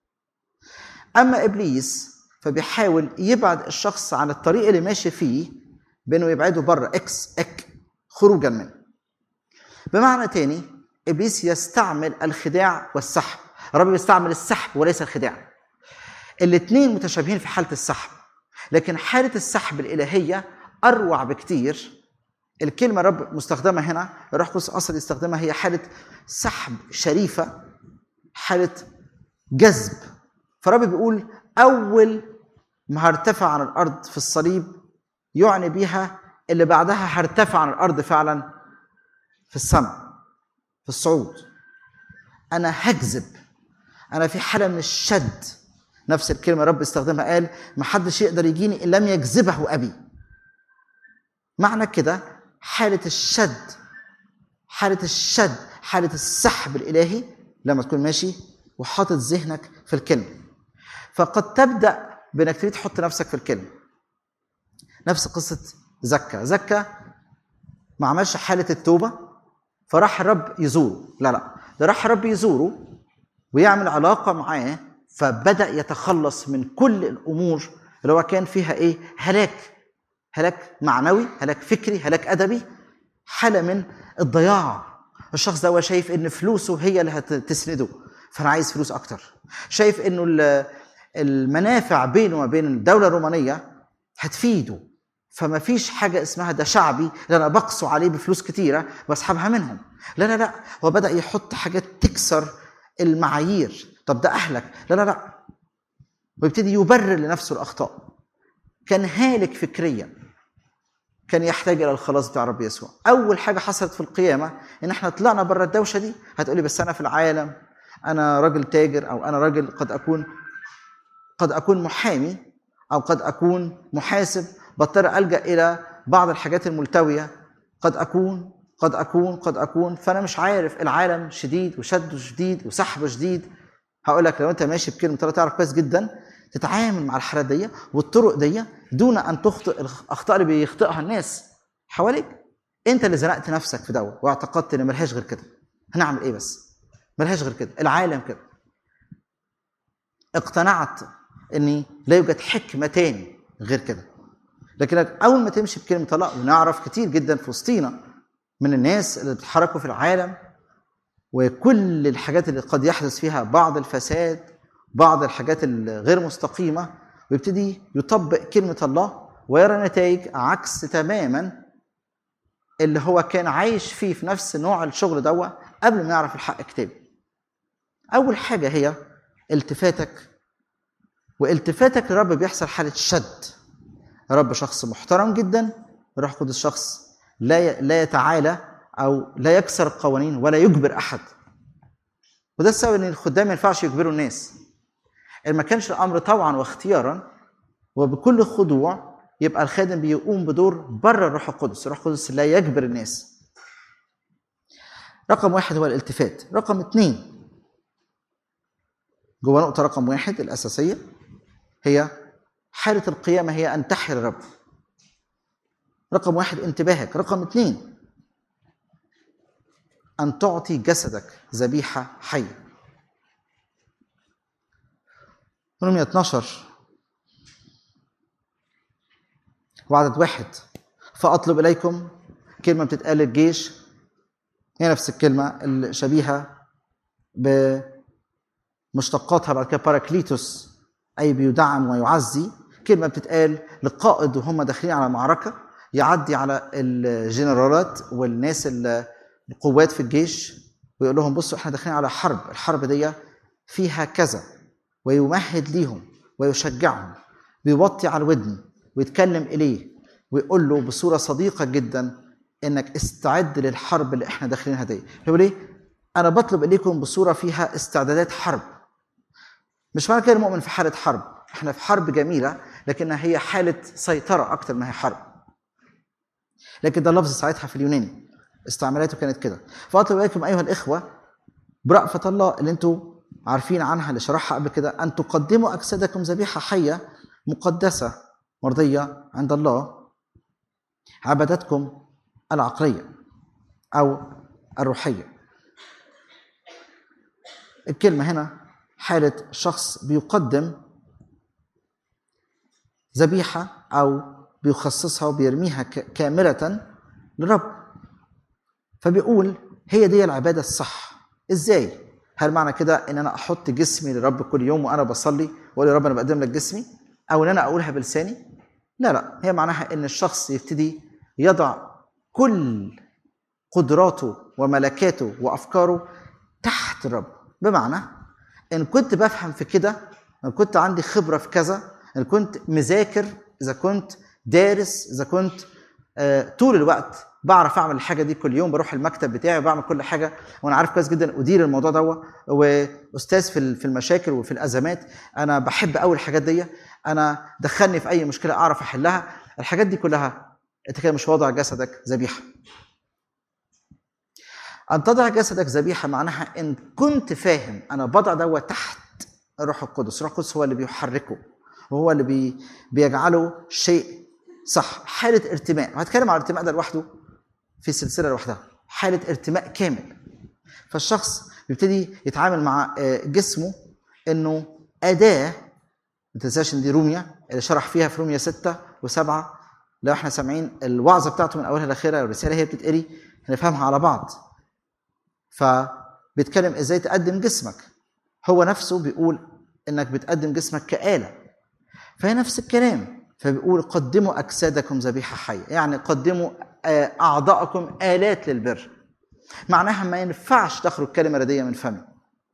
اما ابليس فبيحاول يبعد الشخص عن الطريق اللي ماشي فيه بانه يبعده بره اكس اك خروجا منه بمعنى تاني ابليس يستعمل الخداع والسحب الرب بيستعمل السحب وليس الخداع الاثنين متشابهين في حاله السحب لكن حاله السحب الالهيه اروع بكتير الكلمه الرب مستخدمه هنا الروح القدس اصلا يستخدمها هي حاله سحب شريفه حاله جذب فالرب بيقول اول ما هرتفع عن الارض في الصليب يعني بيها اللي بعدها هرتفع عن الارض فعلا في السماء في الصعود انا هجذب انا في حاله من الشد نفس الكلمه رب استخدمها قال ما حدش يقدر يجيني ان لم يجذبه ابي معنى كده حاله الشد حاله الشد حاله السحب الالهي لما تكون ماشي وحاطط ذهنك في الكلمه فقد تبدا بانك تبتدي تحط نفسك في الكلمه نفس قصه زكا زكا ما عملش حاله التوبه فراح الرب يزوره لا لا ده راح الرب يزوره ويعمل علاقه معاه فبدا يتخلص من كل الامور اللي هو كان فيها ايه هلاك هلاك معنوي هلاك فكري هلاك ادبي حاله من الضياع الشخص ده هو شايف ان فلوسه هي اللي هتسنده فانا عايز فلوس اكتر شايف انه ال- المنافع بينه وما بين الدوله الرومانيه هتفيده فما فيش حاجه اسمها ده شعبي ده انا بقسو عليه بفلوس كتيره واسحبها منهم لا لا لا هو بدا يحط حاجات تكسر المعايير طب ده اهلك لا لا لا ويبتدي يبرر لنفسه الاخطاء كان هالك فكريا كان يحتاج الى الخلاص بتاع رب يسوع اول حاجه حصلت في القيامه ان احنا طلعنا بره الدوشه دي هتقولي بس انا في العالم انا راجل تاجر او انا راجل قد اكون قد اكون محامي او قد اكون محاسب بضطر الجا الى بعض الحاجات الملتويه قد اكون قد اكون قد اكون فانا مش عارف العالم شديد وشده شديد وسحبه شديد هقول لك لو انت ماشي بكلمه طريقه تعرف كويس جدا تتعامل مع الحالات دي والطرق دي دون ان تخطئ الاخطاء اللي بيخطئها الناس حواليك انت اللي زنقت نفسك في دوا واعتقدت ان ملهاش غير كده هنعمل ايه بس ملهاش غير كده العالم كده اقتنعت اني لا يوجد حكمه تاني غير كده لكن اول ما تمشي بكلمه الله ونعرف كتير جدا في وسطينا من الناس اللي بيتحركوا في العالم وكل الحاجات اللي قد يحدث فيها بعض الفساد بعض الحاجات الغير مستقيمه ويبتدي يطبق كلمه الله ويرى نتائج عكس تماما اللي هو كان عايش فيه في نفس نوع الشغل دوا قبل ما يعرف الحق كتابي اول حاجه هي التفاتك والتفاتك للرب بيحصل حاله شد رب شخص محترم جدا الروح القدس شخص لا ي- لا يتعالى او لا يكسر القوانين ولا يجبر احد وده السبب ان الخدام ما ينفعش يجبروا الناس ان ما كانش الامر طوعا واختيارا وبكل خضوع يبقى الخادم بيقوم بدور بره الروح القدس الروح القدس لا يجبر الناس رقم واحد هو الالتفات رقم اثنين جوه نقطة رقم واحد الأساسية هي حالة القيامة هي أن تحيا الرب رقم واحد انتباهك رقم اثنين أن تعطي جسدك ذبيحة حية رمية 12 وعدد واحد فأطلب إليكم كلمة بتتقال للجيش هي نفس الكلمة الشبيهة بمشتقاتها بعد كده باراكليتوس أي بيدعم ويعزي كلمة بتتقال للقائد وهم داخلين على معركة يعدي على الجنرالات والناس ال- القوات في الجيش ويقول لهم بصوا احنا داخلين على حرب الحرب دي فيها كذا ويمهد ليهم ويشجعهم بيوطي على الودن ويتكلم اليه ويقول له بصوره صديقه جدا انك استعد للحرب اللي احنا داخلينها دي يقول ايه انا بطلب اليكم بصوره فيها استعدادات حرب مش معنى كده المؤمن في حاله حرب احنا في حرب جميله لكنها هي حاله سيطره اكتر ما هي حرب لكن ده اللفظ ساعتها في اليوناني استعمالاته كانت كده فاطلب اليكم ايها الاخوه برأفة الله اللي انتوا عارفين عنها اللي شرحها قبل كده أن تقدموا أجسادكم ذبيحة حية مقدسة مرضية عند الله عبادتكم العقلية أو الروحية الكلمة هنا حالة شخص بيقدم ذبيحة أو بيخصصها وبيرميها ك- كاملة للرب فبيقول هي دي العبادة الصح ازاي؟ هل معنى كده ان انا احط جسمي للرب كل يوم وانا بصلي واقول يا رب انا بقدم لك جسمي او ان انا اقولها بلساني؟ لا لا هي معناها ان الشخص يبتدي يضع كل قدراته وملكاته وافكاره تحت الرب بمعنى ان كنت بفهم في كده ان كنت عندي خبره في كذا ان كنت مذاكر اذا كنت دارس اذا كنت آه، طول الوقت بعرف اعمل الحاجه دي كل يوم بروح المكتب بتاعي وبعمل كل حاجه وانا عارف كويس جدا ادير الموضوع ده واستاذ في ال- في المشاكل وفي الازمات انا بحب قوي الحاجات دي انا دخلني في اي مشكله اعرف احلها الحاجات دي كلها انت كده مش واضع جسدك ذبيحه ان تضع جسدك ذبيحه معناها ان كنت فاهم انا بضع دوت تحت الروح القدس الروح القدس هو اللي بيحركه وهو اللي بي بيجعله شيء صح حاله ارتماء وهتكلم عن الارتماء ده لوحده في سلسله لوحدها حاله ارتماء كامل فالشخص بيبتدي يتعامل مع آه، جسمه انه اداه ما تنساش ان دي روميا اللي شرح فيها في روميا ستة وسبعة لو احنا سامعين الوعظه بتاعته من اولها لاخرها الرساله هي بتتقري هنفهمها على بعض فبيتكلم ازاي تقدم جسمك هو نفسه بيقول انك بتقدم جسمك كآلة فهي نفس الكلام فبيقول قدموا اجسادكم ذبيحه حيه يعني قدموا آه، اعضاءكم الات للبر معناها ما ينفعش تخرج كلمه رديه من فمي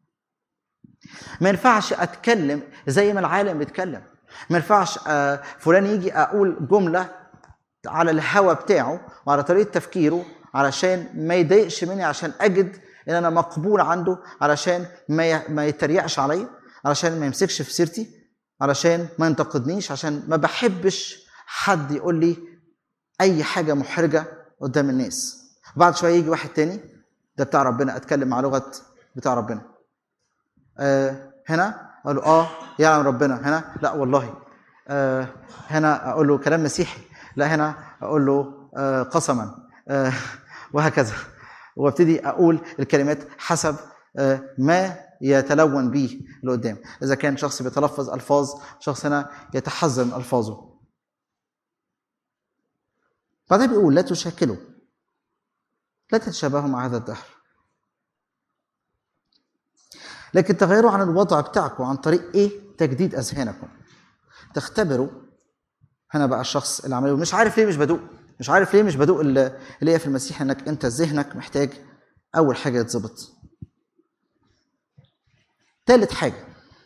ما ينفعش اتكلم زي ما العالم بيتكلم ما ينفعش آه، فلان يجي اقول جمله على الهوى بتاعه وعلى طريقه تفكيره علشان ما يضايقش مني عشان اجد ان انا مقبول عنده علشان ما ي- ما يتريقش عليا علشان ما يمسكش في سيرتي علشان ما ينتقدنيش عشان ما بحبش حد يقول لي اي حاجه محرجه قدام الناس وبعد شويه يجي واحد تاني ده بتاع ربنا اتكلم مع لغه بتاع ربنا آه هنا اقول له اه يعلم ربنا هنا لا والله آه هنا اقول له كلام مسيحي لا هنا اقول له آه قسما آه وهكذا وابتدي اقول الكلمات حسب آه ما يتلون به اللي قدام اذا كان شخص بيتلفظ الفاظ شخص هنا يتحذر من الفاظه بعدها بيقول لا تشاكلوا لا تتشابهوا مع هذا الدهر لكن تغيروا عن الوضع بتاعكم عن طريق ايه تجديد اذهانكم تختبروا هنا بقى الشخص اللي عمله مش عارف ليه مش بدوق مش عارف ليه مش بدوق اللي اللي هي في المسيح انك انت ذهنك محتاج اول حاجه يتظبط تالت حاجه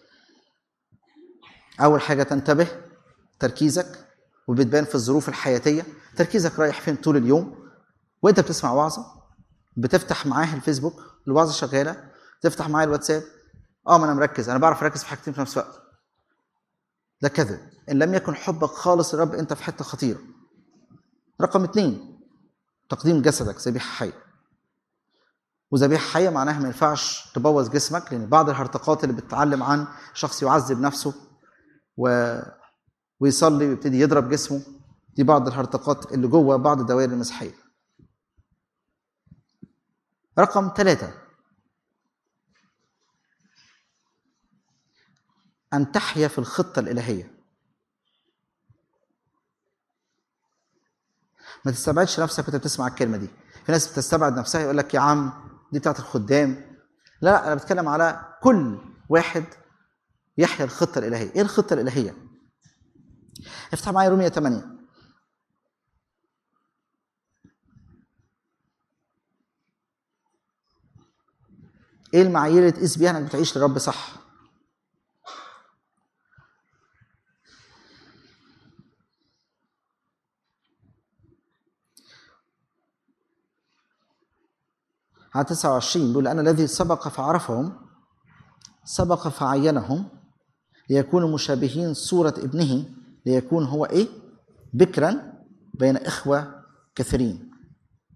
اول حاجه تنتبه تركيزك وبتبان في الظروف الحياتيه تركيزك رايح فين طول اليوم وانت بتسمع وعظه بتفتح معاه الفيسبوك الوعظه شغاله تفتح معايا الواتساب اه ما انا مركز انا بعرف اركز في حاجتين في نفس الوقت ده كذب ان لم يكن حبك خالص للرب انت في حته خطيره رقم اتنين تقديم جسدك ذبيحه حيه وذبيحه حيه معناها ما ينفعش تبوظ جسمك لان بعض الهرطقات اللي بتتعلم عن شخص يعذب نفسه و... ويصلي ويبتدي يضرب جسمه دي بعض الهرطقات اللي جوه بعض الدوائر المسيحيه رقم ثلاثة أن تحيا في الخطة الإلهية ما تستبعدش نفسك وانت بتسمع الكلمة دي في ناس بتستبعد نفسها يقول لك يا عم دي بتاعت الخدام لا لا أنا بتكلم على كل واحد يحيا الخطة الإلهية إيه الخطة الإلهية؟ افتح معايا رومية 8 ايه المعايير اللي تقيس بيها انك بتعيش للرب صح على 29 بيقول أنا الذي سبق فعرفهم سبق فعينهم ليكونوا مشابهين صورة ابنه ليكون هو إيه؟ بكرا بين إخوة كثيرين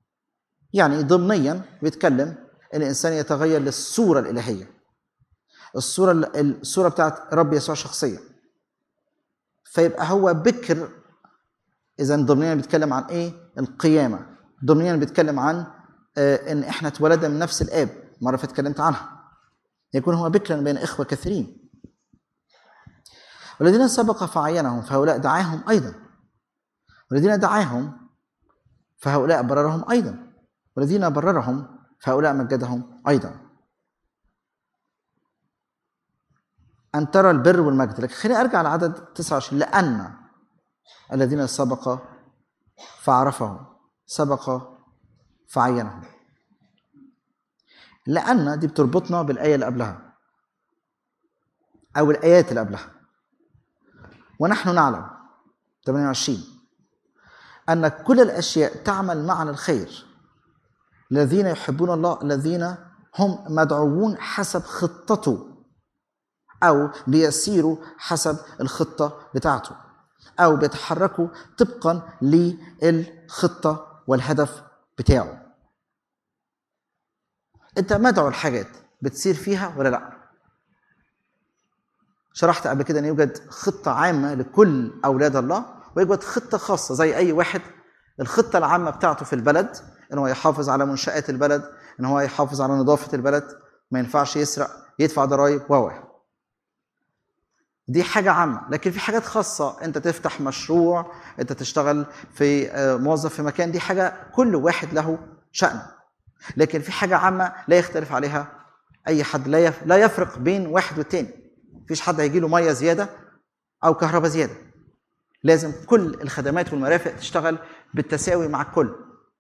يعني ضمنيا بيتكلم ان الانسان يتغير للصوره الالهيه الصوره الصوره بتاعت رب يسوع شخصيا فيبقى هو بكر اذا ضمنيا بيتكلم عن ايه القيامه ضمنيا بيتكلم عن آه، ان احنا اتولدنا من نفس الاب مره فاتت اتكلمت عنها يكون هو بكرا بين اخوه كثيرين والذين سبق فعينهم فهؤلاء دعاهم ايضا والذين دعاهم فهؤلاء بررهم ايضا والذين بررهم فهؤلاء مجدهم ايضا ان ترى البر والمجد لكن خليني ارجع لعدد 29 لان الذين سبق فعرفهم سبق فعينهم لأن دي بتربطنا بالآية اللي قبلها أو الآيات اللي قبلها ونحن نعلم 28 أن كل الأشياء تعمل معا للخير الذين يحبون الله الذين هم مدعوون حسب خطته أو بيسيروا حسب الخطة بتاعته أو بيتحركوا طبقا للخطة والهدف بتاعه انت مدعو الحاجات بتسير فيها ولا لا شرحت قبل كده ان يوجد خطه عامه لكل اولاد الله ويوجد خطه خاصه زي اي واحد الخطه العامه بتاعته في البلد ان هو يحافظ على منشات البلد ان هو يحافظ على نظافه البلد ما ينفعش يسرق يدفع ضرائب و دي حاجة عامة لكن في حاجات خاصة انت تفتح مشروع انت تشتغل في آه، موظف في مكان دي حاجة كل واحد له شأن لكن في حاجة عامة لا يختلف عليها أي حد لا يف- لا يفرق بين واحد والتاني مفيش حد هيجي له مية زيادة أو كهرباء زيادة لازم كل الخدمات والمرافق تشتغل بالتساوي مع الكل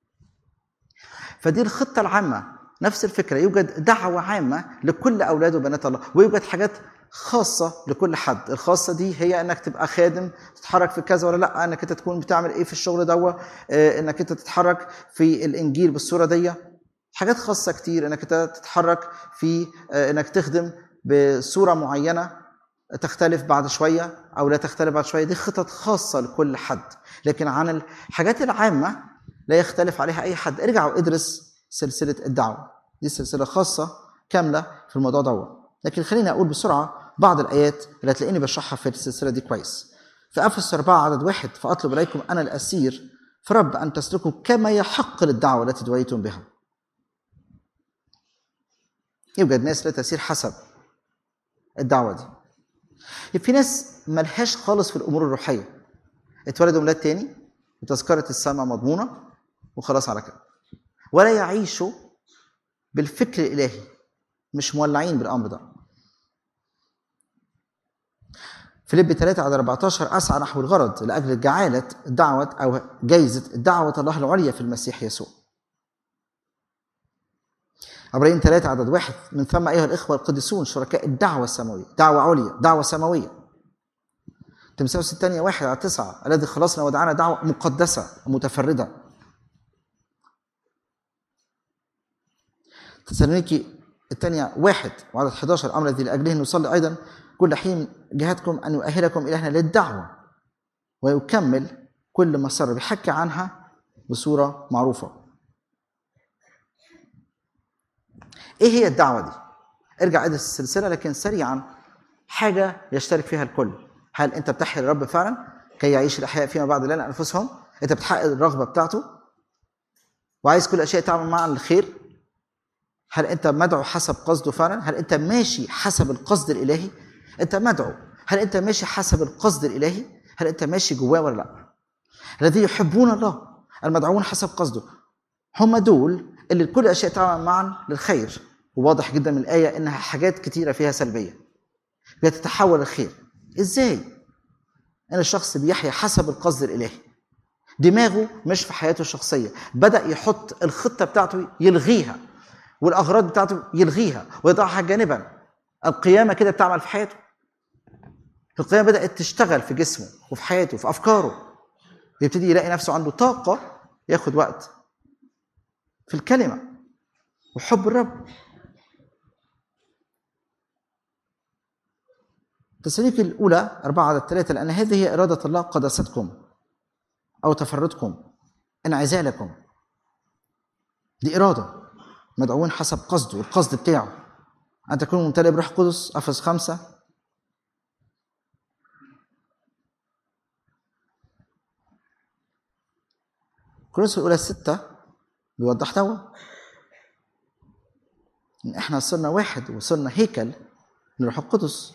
فدي الخطة العامة نفس الفكرة يوجد دعوة عامة لكل أولاد وبنات الله ويوجد حاجات خاصة لكل حد الخاصة دي هي انك تبقى خادم تتحرك في كذا ولا لا انك انت تكون بتعمل ايه في الشغل دوا آه، انك انت تتحرك في الانجيل بالصورة دي حاجات خاصة كتير انك انت تتحرك في آه، انك تخدم بصورة معينة تختلف بعد شوية او لا تختلف بعد شوية دي خطط خاصة لكل حد لكن عن الحاجات العامة لا يختلف عليها اي حد ارجع وادرس سلسلة الدعوة دي سلسلة خاصة كاملة في الموضوع دوت لكن خليني اقول بسرعة بعض الايات اللي هتلاقيني بشرحها في السلسلة دي كويس في افسس 4 عدد واحد فاطلب اليكم انا الاسير فرب ان تسلكوا كما يحق للدعوة التي دعيتم بها يوجد ناس لا تسير حسب الدعوة دي في ناس ملهاش خالص في الأمور الروحية اتولدوا ميلاد تاني وتذكرة السماء مضمونة وخلاص على كده ولا يعيشوا بالفكر الإلهي مش مولعين بالأمر ده فيليب 3 على 14 أسعى نحو الغرض لأجل جعالة الدعوة أو جايزة الدعوة الله العليا في المسيح يسوع عبرين ثلاثة عدد واحد من ثم أيها الإخوة القديسون شركاء الدعوة السماوية دعوة عليا دعوة سماوية تمساوس الثانية واحد على تسعة الذي خلصنا ودعانا دعوة مقدسة متفردة تسالونيكي الثانية واحد وعدد 11 الأمر الذي لأجله نصلي أيضا كل حين جهتكم أن يؤهلكم إلهنا للدعوة ويكمل كل ما سر بيحكي عنها بصورة معروفة ايه هي الدعوه دي ارجع ادرس السلسله لكن سريعا حاجه يشترك فيها الكل هل انت بتحيا الرب فعلا كي يعيش الاحياء فيما بعد لنا انفسهم انت بتحقق الرغبه بتاعته وعايز كل الاشياء تعمل معا للخير هل انت مدعو حسب قصده فعلا هل انت ماشي حسب القصد الالهي انت مدعو هل انت ماشي حسب القصد الالهي هل انت ماشي جواه ولا لا الذين يحبون الله المدعوون حسب قصده هم دول اللي كل الاشياء تعمل معا للخير وواضح جدا من الايه انها حاجات كتيره فيها سلبيه بتتحول للخير ازاي ان الشخص بيحيا حسب القصد الالهي دماغه مش في حياته الشخصيه بدا يحط الخطه بتاعته يلغيها والاغراض بتاعته يلغيها ويضعها جانبا القيامه كده بتعمل في حياته القيامه بدات تشتغل في جسمه وفي حياته في افكاره يبتدي يلاقي نفسه عنده طاقه ياخد وقت في الكلمة وحب الرب تساليك الأولى أربعة على الثلاثة لأن هذه هي إرادة الله قداستكم أو تفردكم انعزالكم دي إرادة مدعوين حسب قصده القصد بتاعه أن تكونوا ممتلئ بروح القدس أفس خمسة كورنثوس الأولى ستة بيوضح دوا إن إحنا صرنا واحد وصرنا هيكل لروح القدس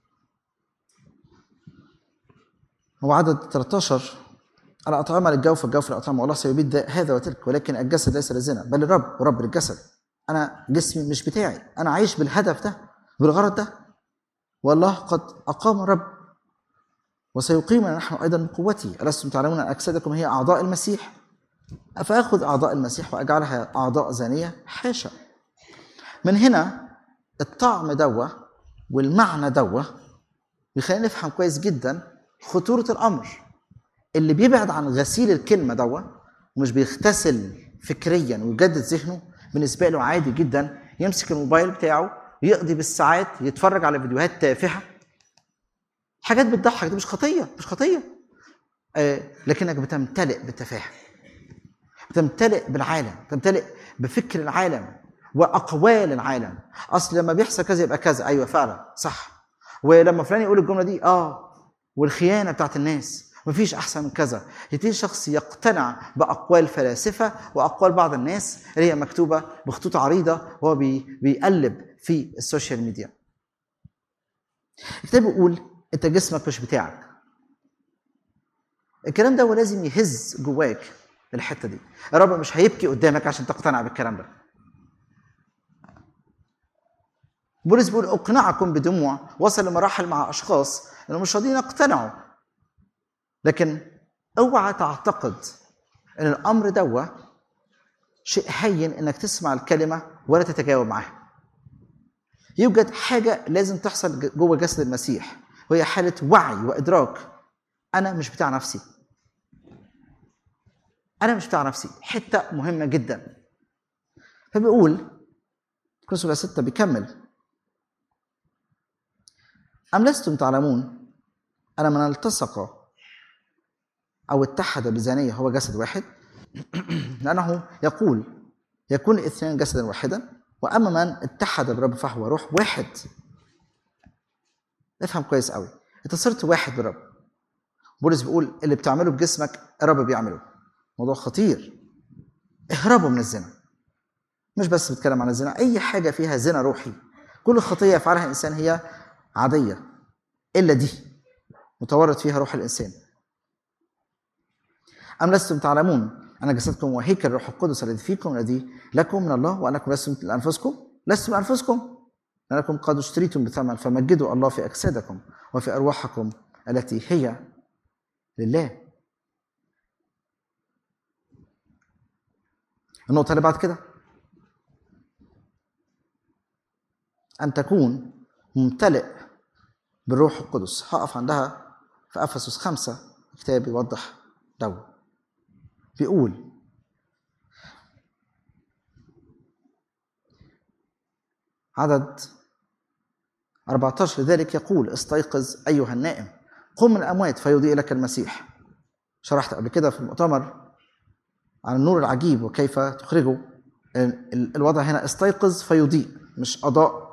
هو عدد 13 الأطعمة للجوف الجوف للأطعمة والله سيبيد هذا وتلك ولكن الجسد ليس للزنا بل الرب ورب للجسد أنا جسمي مش بتاعي أنا عايش بالهدف ده بالغرض ده والله قد أقام الرب وسيقيمنا نحن أيضا من قوته ألستم تعلمون أن أجسادكم هي أعضاء المسيح أفأخذ أعضاء المسيح وأجعلها أعضاء زانية حاشا من هنا الطعم دوا والمعنى دوا بيخلينا نفهم كويس جدا خطورة الأمر اللي بيبعد عن غسيل الكلمة دوا ومش بيغتسل فكريا ويجدد ذهنه بالنسبة له عادي جدا يمسك الموبايل بتاعه يقضي بالساعات يتفرج على فيديوهات تافهة حاجات بتضحك دي مش خطية مش خطية آه لكنك بتمتلئ بالتفاهة بتمتلئ بالعالم بتمتلئ بفكر العالم واقوال العالم اصل لما بيحصل كذا يبقى كذا ايوه فعلا صح ولما فلان يقول الجمله دي اه والخيانه بتاعت الناس مفيش احسن من كذا يبتدي شخص يقتنع باقوال فلاسفه واقوال بعض الناس اللي هي مكتوبه بخطوط عريضه وهو بي بيقلب في السوشيال ميديا الكتاب بيقول انت جسمك مش بتاعك الكلام ده هو لازم يهز جواك الحته دي الرب مش هيبكي قدامك عشان تقتنع بالكلام ده بولس بيقول اقنعكم بدموع وصل لمراحل مع اشخاص انهم مش راضيين يقتنعوا لكن اوعى تعتقد ان الامر دوا شيء هين انك تسمع الكلمه ولا تتجاوب معاها يوجد حاجه لازم تحصل جوه جسد المسيح وهي حاله وعي وادراك انا مش بتاع نفسي انا مش بتاع نفسي حته مهمه جدا فبيقول كورنثوس ستة بيكمل أم لستم تعلمون أن من التصق أو اتحد بزانية هو جسد واحد لأنه يقول يكون الاثنين جسدا واحدا وأما من اتحد بالرب فهو روح واحد افهم كويس قوي انت صرت واحد بالرب بولس بيقول اللي بتعمله بجسمك الرب بيعمله موضوع خطير اهربوا من الزنا مش بس بتكلم عن الزنا اي حاجه فيها زنا روحي كل خطيه يفعلها الانسان هي عاديه الا دي متورط فيها روح الانسان ام لستم تعلمون ان جسدكم وهيكل الروح القدس الذي فيكم الذي لكم من الله وانكم لستم لانفسكم لستم لانفسكم لانكم قد اشتريتم بثمن فمجدوا الله في اجسادكم وفي ارواحكم التي هي لله النقطة اللي بعد كده أن تكون ممتلئ بالروح القدس هقف عندها في أفسس خمسة كتاب يوضح دو بيقول عدد 14 لذلك يقول استيقظ أيها النائم قم من الأموات فيضيء لك المسيح شرحت قبل كده في المؤتمر عن النور العجيب وكيف تخرجه الوضع هنا استيقظ فيضيء مش أضاء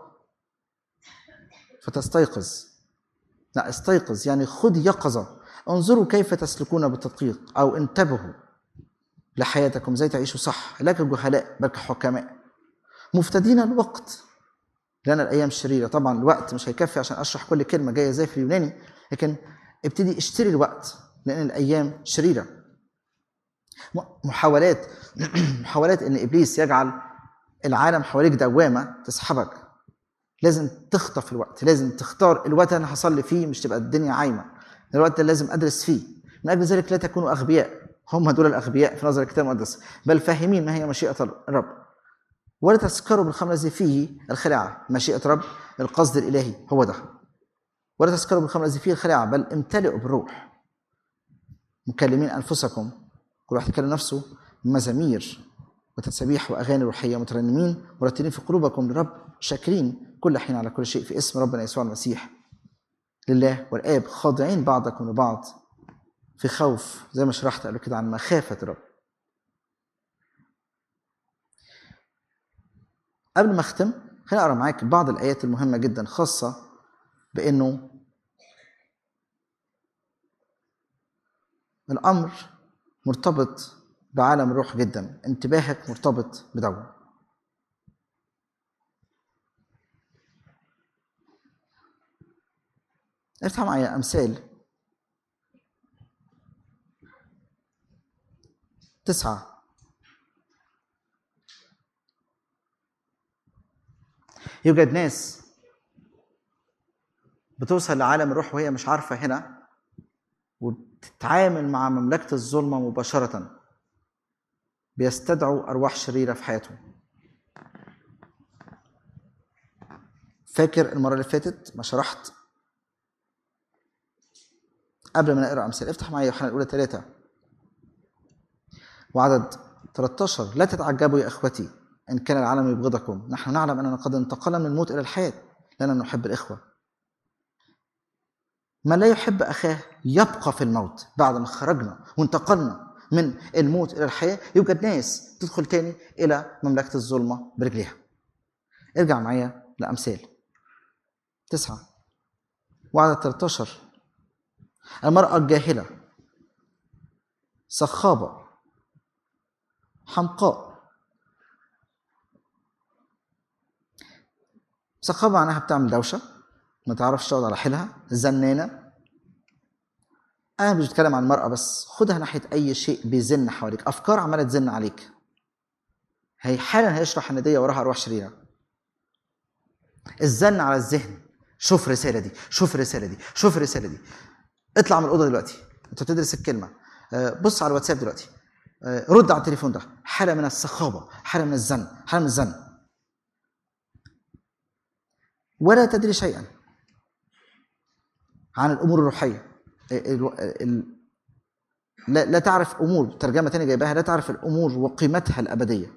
فتستيقظ لا استيقظ يعني خذ يقظة انظروا كيف تسلكون بالتدقيق أو انتبهوا لحياتكم زي تعيشوا صح لا كجهلاء بل كحكماء مفتدين الوقت لأن الأيام شريرة طبعا الوقت مش هيكفي عشان أشرح كل كلمة جاية زي في اليوناني لكن ابتدي اشتري الوقت لأن الأيام شريرة محاولات محاولات ان ابليس يجعل العالم حواليك دوامه تسحبك لازم تخطف الوقت لازم تختار الوقت اللي انا هصلي فيه مش تبقى الدنيا عايمه الوقت اللي لازم ادرس فيه من اجل ذلك لا تكونوا اغبياء هم دول الاغبياء في نظر الكتاب المقدس بل فاهمين ما هي مشيئه الرب ولا تسكروا بالخمر الذي فيه الخلاعه مشيئه رب القصد الالهي هو ده ولا تسكروا بالخمر الذي فيه الخلاعه بل امتلئوا بالروح مكلمين انفسكم كل واحد يكلم نفسه بمزامير وتسابيح واغاني روحيه مترنمين مرتلين في قلوبكم للرب شاكرين كل حين على كل شيء في اسم ربنا يسوع المسيح لله والاب خاضعين بعضكم لبعض في خوف زي ما شرحت قبل كده عن مخافه الرب قبل ما اختم خليني اقرا معاك بعض الايات المهمه جدا خاصه بانه الامر مرتبط بعالم الروح جدا انتباهك مرتبط بدوره افتح معايا امثال تسعة يوجد ناس بتوصل لعالم الروح وهي مش عارفة هنا وبتتعامل مع مملكة الظلمة مباشرة بيستدعوا أرواح شريرة في حياتهم فاكر المرة اللي فاتت ما شرحت قبل ما نقرا امثال افتح معايا يوحنا الاولى ثلاثة وعدد 13 لا تتعجبوا يا اخوتي ان كان العالم يبغضكم نحن نعلم اننا قد انتقلنا من الموت الى الحياه لاننا نحب الاخوه من لا يحب اخاه يبقى في الموت بعد ما خرجنا وانتقلنا من الموت الى الحياه يوجد ناس تدخل تاني الى مملكه الظلمه برجليها ارجع معايا لامثال تسعة وعدد 13 المرأة الجاهلة صخابة حمقاء صخابة معناها بتعمل دوشة ما تعرفش تقعد على حيلها زنانة أنا مش بتكلم عن المرأة بس خدها ناحية أي شيء بيزن حواليك أفكار عمالة تزن عليك هي حالا هيشرح إن دي وراها أرواح شريرة الزن على الذهن شوف الرسالة دي شوف الرسالة دي شوف الرسالة دي اطلع من الأوضة دلوقتي أنت بتدرس الكلمة آه، بص على الواتساب دلوقتي آه، رد على التليفون ده حالة من الصخابة حالة من الزن حالة من الزن ولا تدري شيئا عن الامور الروحيه ال- ال- لا, لا تعرف امور ترجمه تانية جايباها لا تعرف الامور وقيمتها الابديه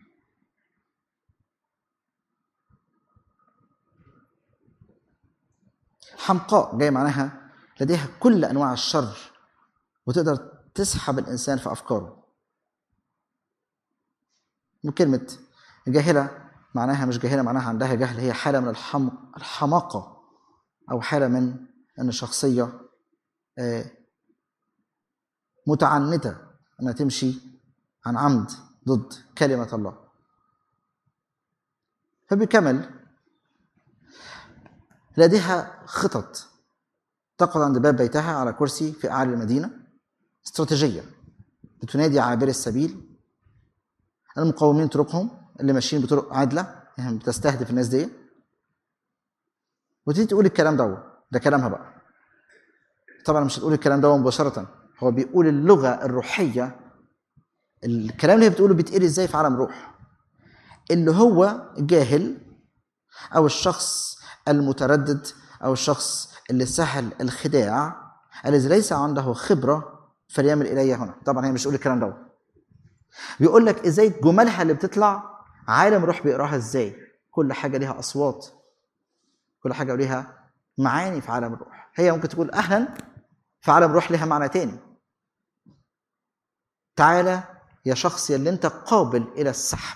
حمقاء جاي معناها لديها كل انواع الشر وتقدر تسحب الانسان في افكاره وكلمه جاهله معناها مش جاهله معناها عندها جهل هي حاله من الحم... الحماقه او حاله من ان شخصيه آه، متعنته انها تمشي عن عمد ضد كلمه الله فبيكمل لديها خطط تقعد عند باب بيتها على كرسي في اعلى المدينه استراتيجيه بتنادي عابر السبيل المقاومين طرقهم اللي ماشيين بطرق عادله يعني بتستهدف الناس دي وتيجي تقول الكلام ده ده كلامها بقى طبعا مش هتقول الكلام ده مباشره هو بيقول اللغه الروحيه الكلام اللي هي بتقوله بيتقري ازاي في عالم روح اللي هو جاهل او الشخص المتردد او الشخص اللي سهل الخداع الذي ليس عنده خبره فليعمل الي هنا طبعا هي مش بتقول الكلام ده بيقول لك ازاي جملها اللي بتطلع عالم روح بيقراها ازاي كل حاجه ليها اصوات كل حاجه ليها معاني في عالم الروح هي ممكن تقول اهلا في عالم الروح لها معنى تاني تعالى يا شخص يا اللي انت قابل الى السحب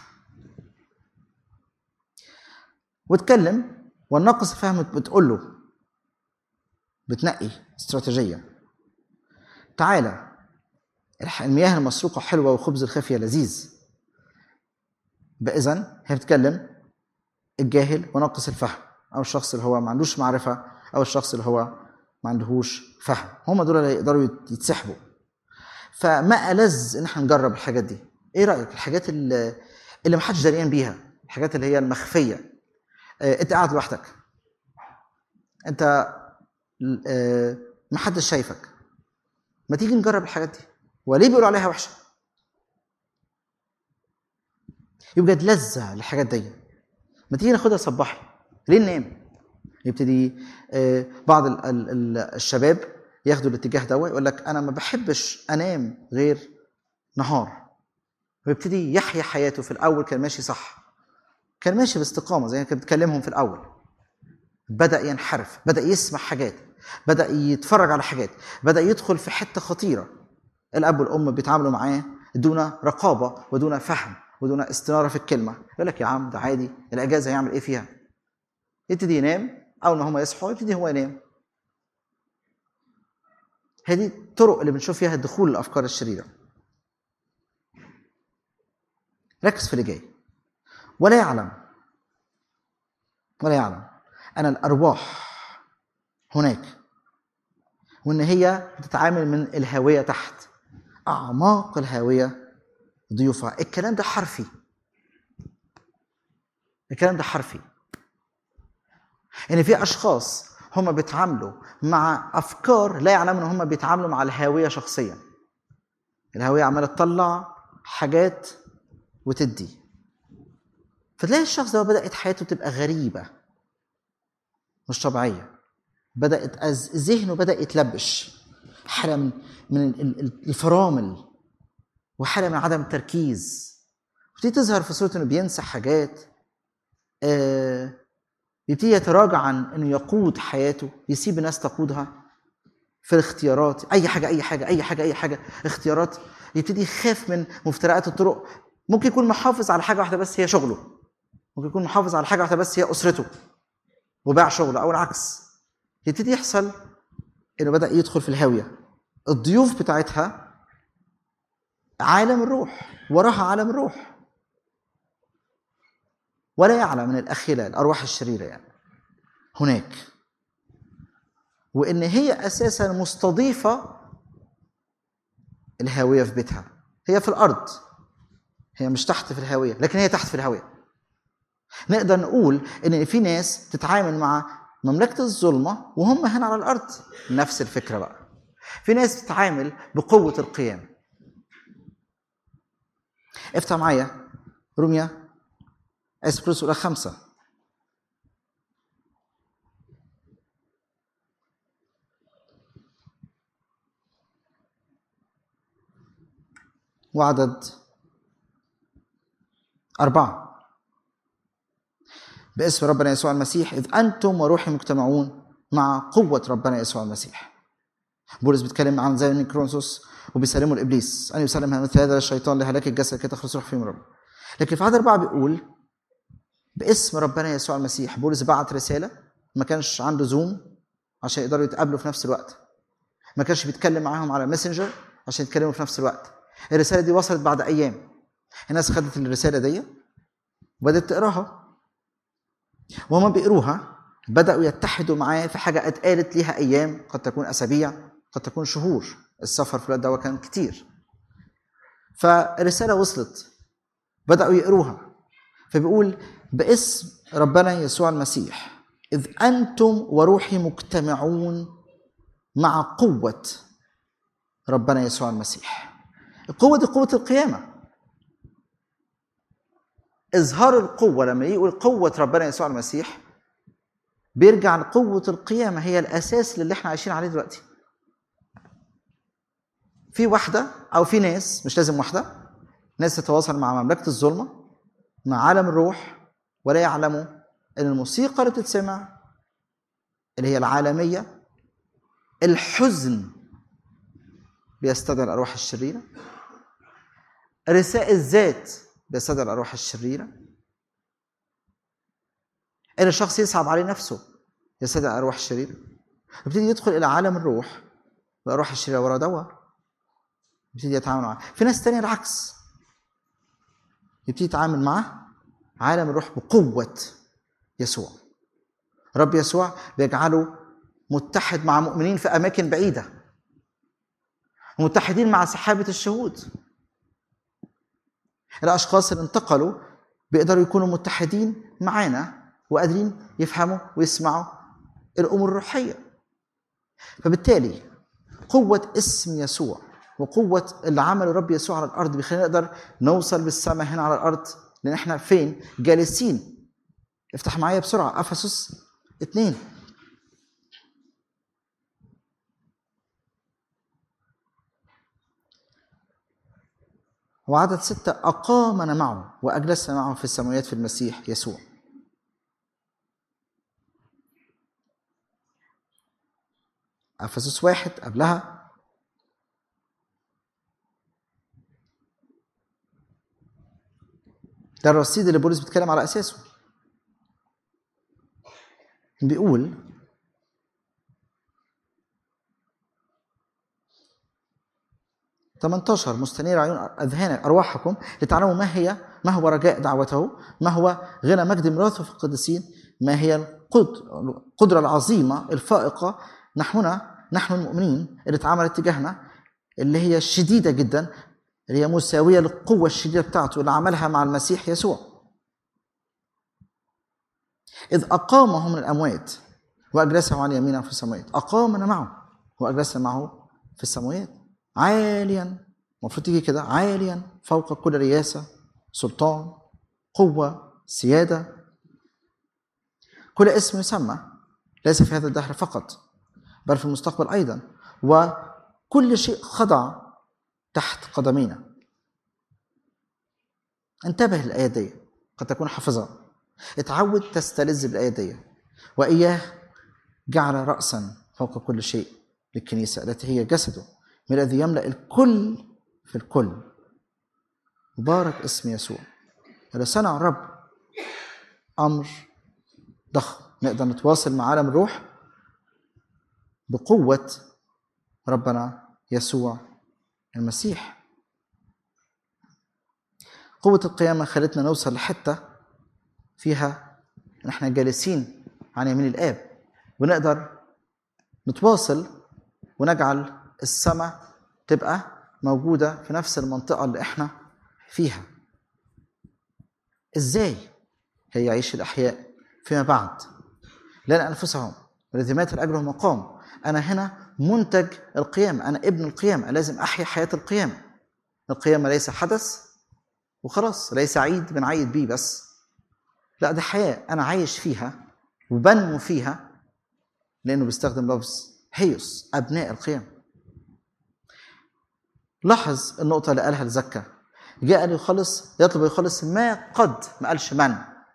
وتكلم والناقص فهم بتقول له بتنقي استراتيجيه تعالى الح- المياه المسروقه حلوه وخبز الخفيه لذيذ اذا هي بتتكلم الجاهل وناقص الفهم او الشخص اللي هو ما عندوش معرفه او الشخص اللي هو ما عندهوش فهم هم دول اللي يقدروا يت- يتسحبوا فما ألذ ان احنا نجرب الحاجات دي ايه رايك الحاجات اللي اللي ما حدش دريان بيها الحاجات اللي هي المخفيه آه، انت قاعد لوحدك انت آه، ما حدش شايفك ما تيجي نجرب الحاجات دي وليه بيقولوا عليها وحشه يوجد لذه للحاجات دي ما تيجي ناخدها صباحي ليه ننام يبتدي آه، بعض ال- ال- ال- الشباب ياخدوا الاتجاه ده يقول لك انا ما بحبش انام غير نهار ويبتدي يحيا حياته في الاول كان ماشي صح كان ماشي باستقامه زي ما كنت بتكلمهم في الاول بدا ينحرف بدا يسمع حاجات بدا يتفرج على حاجات بدا يدخل في حته خطيره الاب والام بيتعاملوا معاه دون رقابه ودون فهم ودون استناره في الكلمه يقول لك يا عم ده عادي الاجازه هيعمل ايه فيها يبتدي ينام اول ما هم يصحوا يبتدي هو ينام هذه الطرق اللي بنشوف فيها دخول الافكار الشريره ركز في اللي جاي ولا يعلم ولا يعلم ان الارواح هناك وان هي بتتعامل من الهاويه تحت اعماق الهاويه ضيوفها الكلام ده حرفي الكلام ده حرفي ان في اشخاص هم بيتعاملوا مع افكار لا يعلموا ان هم بيتعاملوا مع الهاويه شخصيا الهاويه عماله تطلع حاجات وتدي فتلاقي الشخص ده بدات حياته تبقى غريبه مش طبيعيه بدات أز- ذهنه بدا يتلبش حاله من من ال- ال- الفرامل وحاله من عدم التركيز وتبتدي تظهر في صوره انه بينسى حاجات آه يبتدي يتراجع عن انه يقود حياته يسيب الناس تقودها في الاختيارات اي حاجه اي حاجه اي حاجه اي حاجه اختيارات يبتدي يخاف من مفترقات الطرق ممكن يكون محافظ على حاجه واحده بس هي شغله ممكن يكون محافظ على حاجه واحده بس هي اسرته وباع شغله او العكس يبتدي يحصل انه بدا يدخل في الهاويه الضيوف بتاعتها عالم الروح وراها عالم الروح ولا يعلم من الاخله الارواح الشريره يعني هناك وان هي اساسا مستضيفه الهاويه في بيتها هي في الارض هي مش تحت في الهاويه لكن هي تحت في الهاويه نقدر نقول ان في ناس تتعامل مع مملكه الظلمه وهم هنا على الارض نفس الفكره بقى في ناس تتعامل بقوه القيام افتح معايا روميا اسبريسو اولى خمسه وعدد أربعة باسم ربنا يسوع المسيح إذ أنتم وروحي مجتمعون مع قوة ربنا يسوع المسيح بولس بيتكلم عن زي كرونسوس وبيسلمه لابليس ان يسلم مثل هذا للشيطان لهلاك الجسد كي تخلص روح فيهم رب لكن في عدد اربعه بيقول باسم ربنا يسوع المسيح بولس بعت رساله ما كانش عنده زوم عشان يقدروا يتقابلوا في نفس الوقت ما كانش بيتكلم معاهم على ماسنجر عشان يتكلموا في نفس الوقت الرساله دي وصلت بعد ايام الناس خدت الرساله دي وبدات تقراها وهما بيقروها بداوا يتحدوا معاه في حاجه اتقالت ليها ايام قد تكون اسابيع قد تكون شهور السفر في الوقت ده كان كتير فالرساله وصلت بداوا يقروها فبيقول باسم ربنا يسوع المسيح اذ انتم وروحي مجتمعون مع قوه ربنا يسوع المسيح القوه دي قوه القيامه اظهار القوه لما يقول قوه ربنا يسوع المسيح بيرجع لقوه القيامه هي الاساس اللي احنا عايشين عليه دلوقتي في واحده او في ناس مش لازم واحده ناس تتواصل مع مملكه الظلمه مع عالم الروح ولا يعلموا ان الموسيقى اللي بتتسمع اللي هي العالميه الحزن بيستدعي الارواح الشريره رثاء الذات بيستدعي الارواح الشريره ان الشخص يصعب عليه نفسه يستدعي الارواح الشريره يبتدي يدخل الى عالم الروح والارواح الشريره ورا دوا يبتدي يتعامل معاه في ناس تانية العكس يبتدي يتعامل معاه عالم الروح بقوة يسوع رب يسوع بيجعله متحد مع مؤمنين في أماكن بعيدة ومتحدين مع سحابة الشهود الأشخاص اللي انتقلوا بيقدروا يكونوا متحدين معانا وقادرين يفهموا ويسمعوا الأمور الروحية فبالتالي قوة اسم يسوع وقوة اللي عمله رب يسوع على الأرض بيخلينا نقدر نوصل بالسماء هنا على الأرض لأن احنا فين؟ جالسين افتح معايا بسرعة أفسس اتنين وعدد ستة أقامنا معه وأجلسنا معه في السماوات في المسيح يسوع أفسس واحد قبلها ده الرصيد اللي بولس بيتكلم على اساسه بيقول تمنتاشر مستنير عيون أذهان أرواحكم لتعلموا ما هي ما هو رجاء دعوته ما هو غنى مجد ميراثه في القديسين ما هي القد- القدرة العظيمة الفائقة نحونا نحن المؤمنين اللي اتعملت تجاهنا اللي هي شديدة جدا اللي هي مساوية للقوة الشديدة بتاعته اللي عملها مع المسيح يسوع إذ أقامه من الأموات وأجلسه عن يمينه في السماوات أقامنا معه وأجلسنا معه في السماوات عاليا المفروض تيجي كده عاليا فوق كل رياسة سلطان قوة سيادة كل اسم يسمى ليس في هذا الدهر فقط بل في المستقبل أيضا وكل شيء خضع تحت قدمينا انتبه للآية دي قد تكون حافظها اتعود تستلذ بالآية دي وإياه جعل رأسا فوق كل شيء للكنيسة التي هي جسده من الذي يملأ الكل في الكل مبارك اسم يسوع اللي صنع الرب أمر ضخم نقدر نتواصل مع عالم الروح بقوة ربنا يسوع المسيح قوة القيامة خلتنا نوصل لحتة فيها إن احنا جالسين عن يمين الآب ونقدر نتواصل ونجعل السماء تبقى موجودة في نفس المنطقة اللي احنا فيها ازاي هي يعيش الأحياء فيما بعد لأن أنفسهم والذي مات لأجلهم وقام أنا هنا منتج القيامة أنا ابن القيامة لازم أحيا حياة القيامة القيامة ليس حدث وخلاص ليس عيد بنعيد بيه بس لا ده حياة أنا عايش فيها وبنمو فيها لأنه بيستخدم لفظ هيوس أبناء القيامة لاحظ النقطة اللي قالها لزكا جاء ليخلص يطلب يخلص ما قد ما قالش من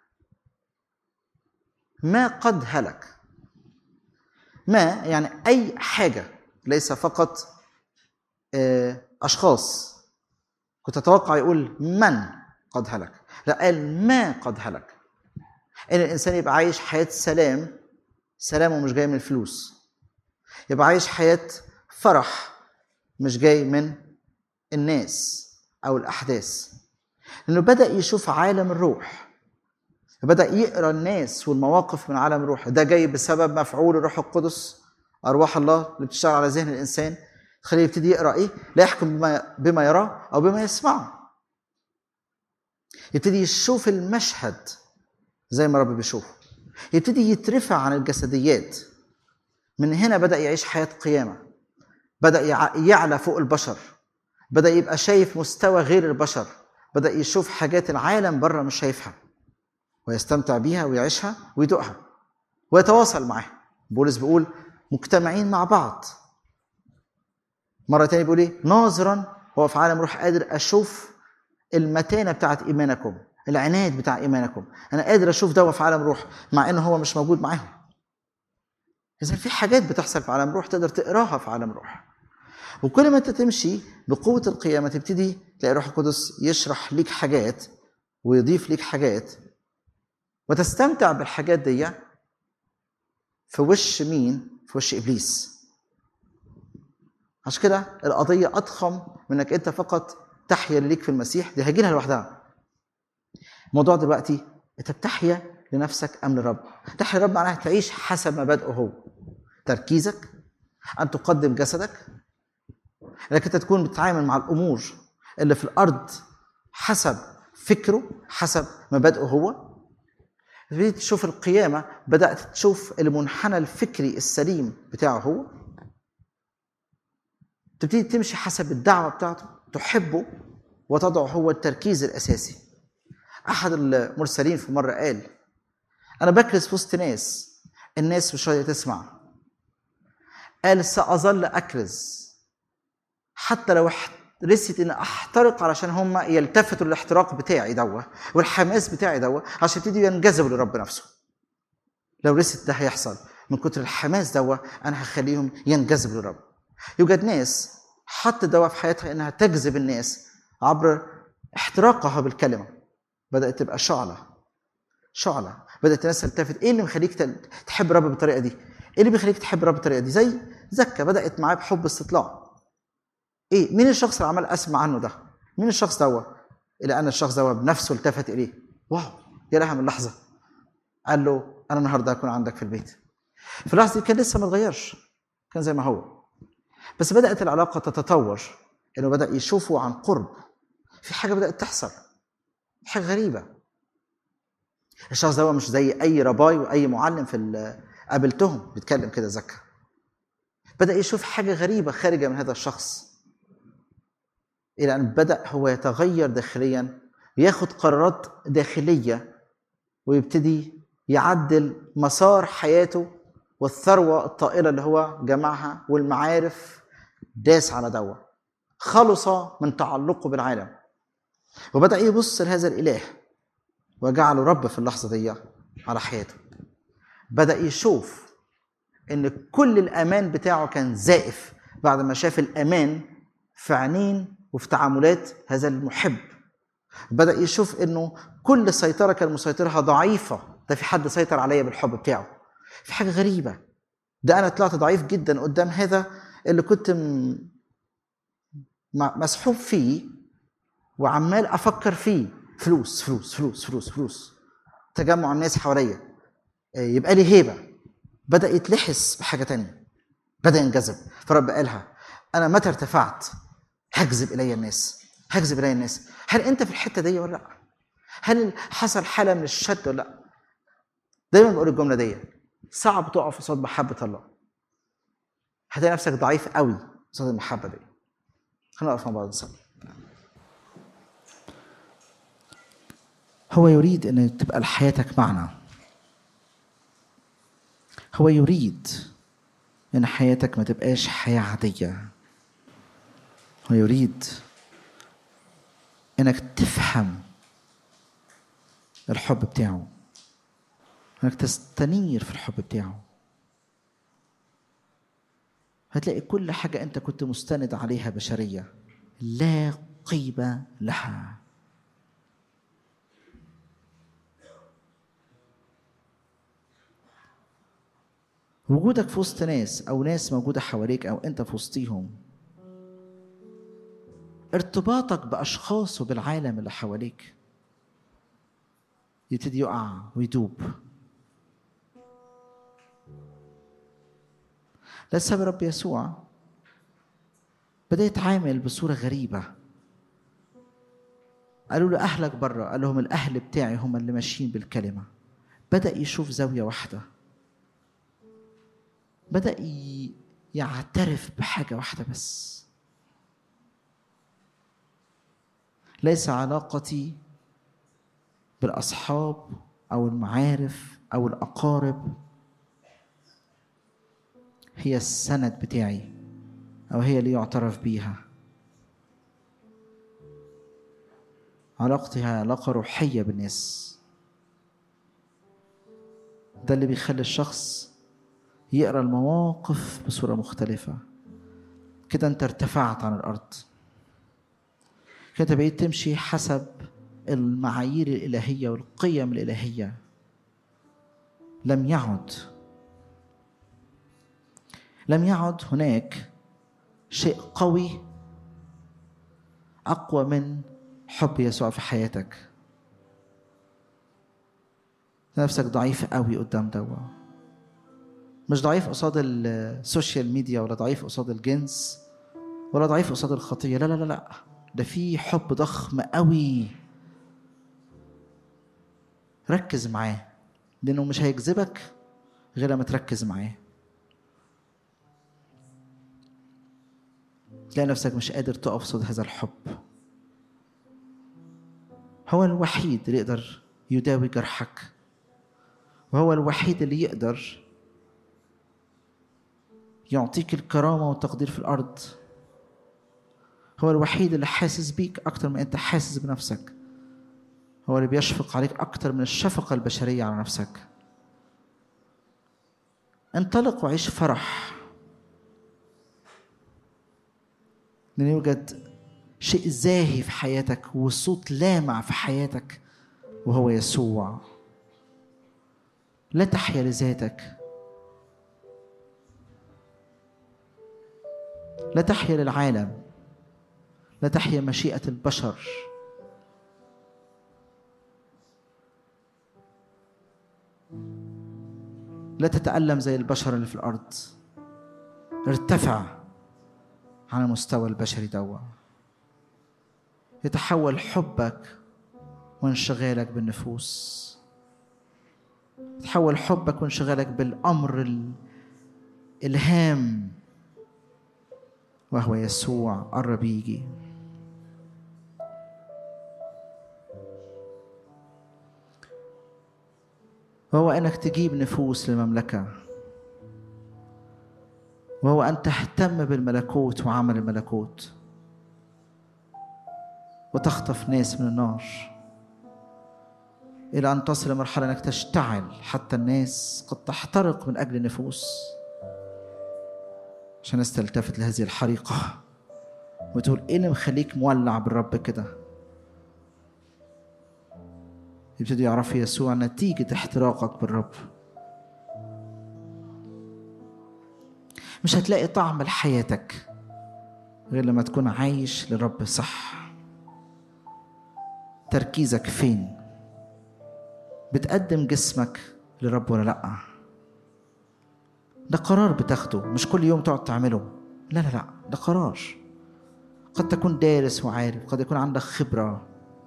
ما قد هلك ما يعني أي حاجة ليس فقط آه، أشخاص كنت أتوقع يقول من قد هلك لا قال ما قد هلك إن الإنسان يبقى عايش حياة سلام سلامه مش جاي من الفلوس يبقى عايش حياة فرح مش جاي من الناس أو الأحداث لأنه بدأ يشوف عالم الروح بدأ يقرأ الناس والمواقف من عالم الروح ده جاي بسبب مفعول الروح القدس أرواح الله اللي بتشتغل على ذهن الإنسان تخليه يبتدي يقرأ إيه لا يحكم بما, بما يراه أو بما يسمعه يبتدي يشوف المشهد زي ما رب بيشوفه يبتدي يترفع عن الجسديات من هنا بدأ يعيش حياة قيامة بدأ يع- يعلى فوق البشر بدأ يبقى شايف مستوى غير البشر بدأ يشوف حاجات العالم بره مش شايفها ويستمتع بيها ويعيشها ويدوقها ويتواصل معاها بولس بيقول مجتمعين مع بعض مرة تانية بيقول ايه ناظرا هو في عالم روح قادر اشوف المتانة بتاعت ايمانكم العناد بتاع ايمانكم انا قادر اشوف ده في عالم روح مع انه هو مش موجود معاهم اذا في حاجات بتحصل في عالم روح تقدر تقراها في عالم روح وكل ما انت تمشي بقوة القيامة تبتدي تلاقي الروح القدس يشرح ليك حاجات ويضيف ليك حاجات وتستمتع بالحاجات دي في وش مين؟ في وش ابليس. عشان كده القضية أضخم من إنك أنت فقط تحيا ليك في المسيح دي هيجي لها لوحدها. الموضوع دلوقتي أنت بتحيا لنفسك أم للرب؟ تحيا للرب معناها تعيش حسب مبادئه هو. تركيزك أن تقدم جسدك انك انت تكون بتتعامل مع الامور اللي في الارض حسب فكره حسب مبادئه هو تبتدي تشوف القيامه بدات تشوف المنحنى الفكري السليم بتاعه هو تبتدي تمشي حسب الدعوه بتاعته تحبه وتضع هو التركيز الاساسي احد المرسلين في مره قال انا بكرس في وسط ناس الناس مش راضيه تسمع قال ساظل اكرز حتى لو اح- رست ان احترق علشان هم يلتفتوا للاحتراق بتاعي دوا والحماس بتاعي دوا عشان يبتدوا ينجذبوا لرب نفسه لو رست ده هيحصل من كتر الحماس دوا انا هخليهم ينجذبوا للرب يوجد ناس حط دوا في حياتها انها تجذب الناس عبر احتراقها بالكلمه بدات تبقى شعله شعله بدات الناس تلتفت ايه اللي مخليك تل- تحب الرب بالطريقه دي ايه اللي بيخليك تحب الرب بالطريقه دي زي زكا بدات معاه بحب استطلاع ايه مين الشخص اللي عمال اسمع عنه ده مين الشخص ده الى ان الشخص ده بنفسه التفت اليه واو يا لها من لحظه قال له انا النهارده هكون عندك في البيت في اللحظه دي كان لسه ما اتغيرش كان زي ما هو بس بدات العلاقه تتطور انه بدا يشوفه عن قرب في حاجه بدات تحصل في حاجه غريبه الشخص ده مش زي اي رباي واي معلم في ال- قابلتهم بيتكلم كده زكا بدا يشوف حاجه غريبه خارجه من هذا الشخص الى ان بدا هو يتغير داخليا وياخد قرارات داخليه ويبتدي يعدل مسار حياته والثروه الطائله اللي هو جمعها والمعارف داس على دوا خلص من تعلقه بالعالم وبدا يبص لهذا الاله وجعله رب في اللحظه دي على حياته بدا يشوف ان كل الامان بتاعه كان زائف بعد ما شاف الامان في عينين وفي تعاملات هذا المحب بدا يشوف انه كل سيطره كان مسيطرها ضعيفه ده في حد سيطر عليا بالحب بتاعه في حاجه غريبه ده انا طلعت ضعيف جدا قدام هذا اللي كنت م- م- مسحوب فيه وعمال افكر فيه فلوس فلوس فلوس فلوس فلوس تجمع الناس حواليا آه، يبقى لي هيبه بدا يتلحس بحاجه تانية بدا ينجذب فرب قالها انا متى ارتفعت هجذب الي الناس هجذب الي الناس هل انت في الحته دي ولا لا هل حصل حاله من الشد ولا لا دايما بقول الجمله دي صعب تقف قصاد محبه الله هتلاقي نفسك ضعيف قوي قصاد المحبه دي خلينا نقف مع بعض نصلي هو يريد ان تبقى لحياتك معنى هو يريد ان حياتك ما تبقاش حياه عاديه هو يريد انك تفهم الحب بتاعه انك تستنير في الحب بتاعه هتلاقي كل حاجة أنت كنت مستند عليها بشرية لا قيمة لها وجودك في وسط ناس أو ناس موجودة حواليك أو أنت في وسطيهم ارتباطك بأشخاص وبالعالم اللي حواليك يبتدي يقع ويدوب ده السبب رب يسوع بدأ يتعامل بصورة غريبة قالوا له أهلك بره قال لهم الأهل بتاعي هم اللي ماشيين بالكلمة بدأ يشوف زاوية واحدة بدأ ي- يعترف بحاجة واحدة بس ليس علاقتي بالأصحاب أو المعارف أو الأقارب هي السند بتاعي أو هي اللي يعترف بيها علاقتي هي علاقة روحية بالناس ده اللي بيخلي الشخص يقرا المواقف بصورة مختلفة كده انت ارتفعت عن الأرض كده انت بقيت تمشي حسب المعايير الإلهية والقيم الإلهية لم يعد لم يعد هناك شيء قوي اقوى من حب يسوع في حياتك نفسك ضعيف قوي قدام دوا مش ضعيف قصاد السوشيال ميديا ولا ضعيف قصاد الجنس ولا ضعيف قصاد الخطيه لا لا لا لا ده في حب ضخم قوي ركز معاه لانه مش هيجذبك غير لما تركز معاه تلاقي نفسك مش قادر تقف قصاد هذا الحب هو الوحيد اللي يقدر يداوي جرحك وهو الوحيد اللي يقدر يعطيك الكرامة والتقدير في الأرض هو الوحيد اللي حاسس بيك أكتر ما أنت حاسس بنفسك هو اللي بيشفق عليك أكتر من الشفقة البشرية على نفسك انطلق وعيش فرح لأن يوجد شيء زاهي في حياتك وصوت لامع في حياتك وهو يسوع لا تحيا لذاتك لا تحيا للعالم لا تحيا مشيئة البشر لا تتألم زي البشر اللي في الأرض ارتفع عن المستوى البشري دوا يتحول حبك وانشغالك بالنفوس يتحول حبك وانشغالك بالأمر الهام وهو يسوع قرب يجي وهو انك تجيب نفوس للمملكه وهو ان تهتم بالملكوت وعمل الملكوت وتخطف ناس من النار الى ان تصل لمرحله انك تشتعل حتى الناس قد تحترق من اجل النفوس عشان الناس تلتفت لهذه الحريقه وتقول ايه اللي مخليك مولع بالرب كده يبتدوا يعرفوا يسوع نتيجة احتراقك بالرب مش هتلاقي طعم لحياتك غير لما تكون عايش للرب صح تركيزك فين بتقدم جسمك للرب ولا لأ ده قرار بتاخده مش كل يوم تقعد تعمله لا لا لا ده قرار قد تكون دارس وعارف قد يكون عندك خبره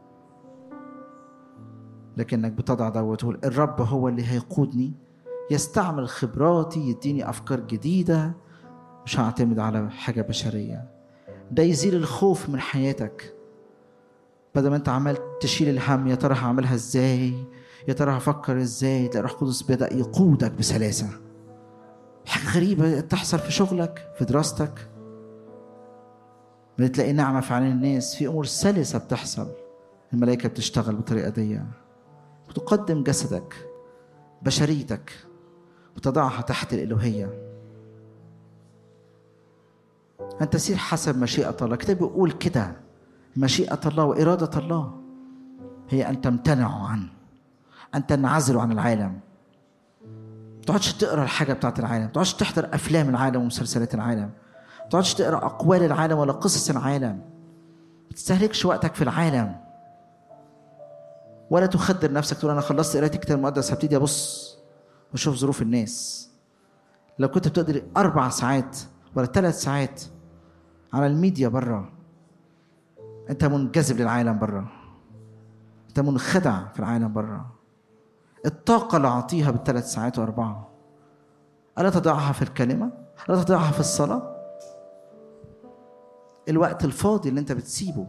لكنك بتضع ده وتقول الرب هو اللي هيقودني يستعمل خبراتي يديني افكار جديده مش هعتمد على حاجه بشريه ده يزيل الخوف من حياتك بدل ما انت عمال تشيل الهم يا ترى هعملها ازاي يا ترى هفكر ازاي تلاقي روح القدس بدا يقودك بسلاسه حاجه غريبه تحصل في شغلك في دراستك بتلاقي نعمه في عين الناس في امور سلسه بتحصل الملائكه بتشتغل بالطريقه دي بتقدم جسدك بشريتك وتضعها تحت الالوهيه أن تسير حسب مشيئة الله الكتاب بيقول كده مشيئة الله وإرادة الله هي أن تمتنعوا عنه أن تنعزلوا عن العالم ما تقعدش تقرا الحاجة بتاعت العالم ما تقعدش تحضر أفلام العالم ومسلسلات العالم ما تقعدش تقرا أقوال العالم ولا قصص العالم ما تستهلكش وقتك في العالم ولا تخدر نفسك تقول أنا خلصت قراية الكتاب المقدس هبتدي أبص وأشوف ظروف الناس لو كنت بتقدر أربع ساعات ولا ثلاث ساعات على الميديا بره انت منجذب للعالم بره انت منخدع في العالم بره الطاقة اللي أعطيها بالثلاث ساعات وأربعة ألا تضعها في الكلمة؟ ألا تضعها في الصلاة؟ الوقت الفاضي اللي أنت بتسيبه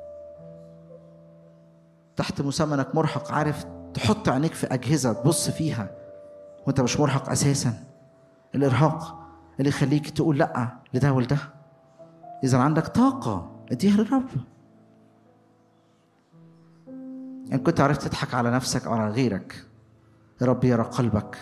تحت مسمى إنك مرهق عارف تحط عينيك في أجهزة تبص فيها وأنت مش مرهق أساسا الإرهاق اللي يخليك تقول لأ لده ولده إذا عندك طاقة اديها للرب إن كنت عرفت تضحك على نفسك أو على غيرك الرب يرى قلبك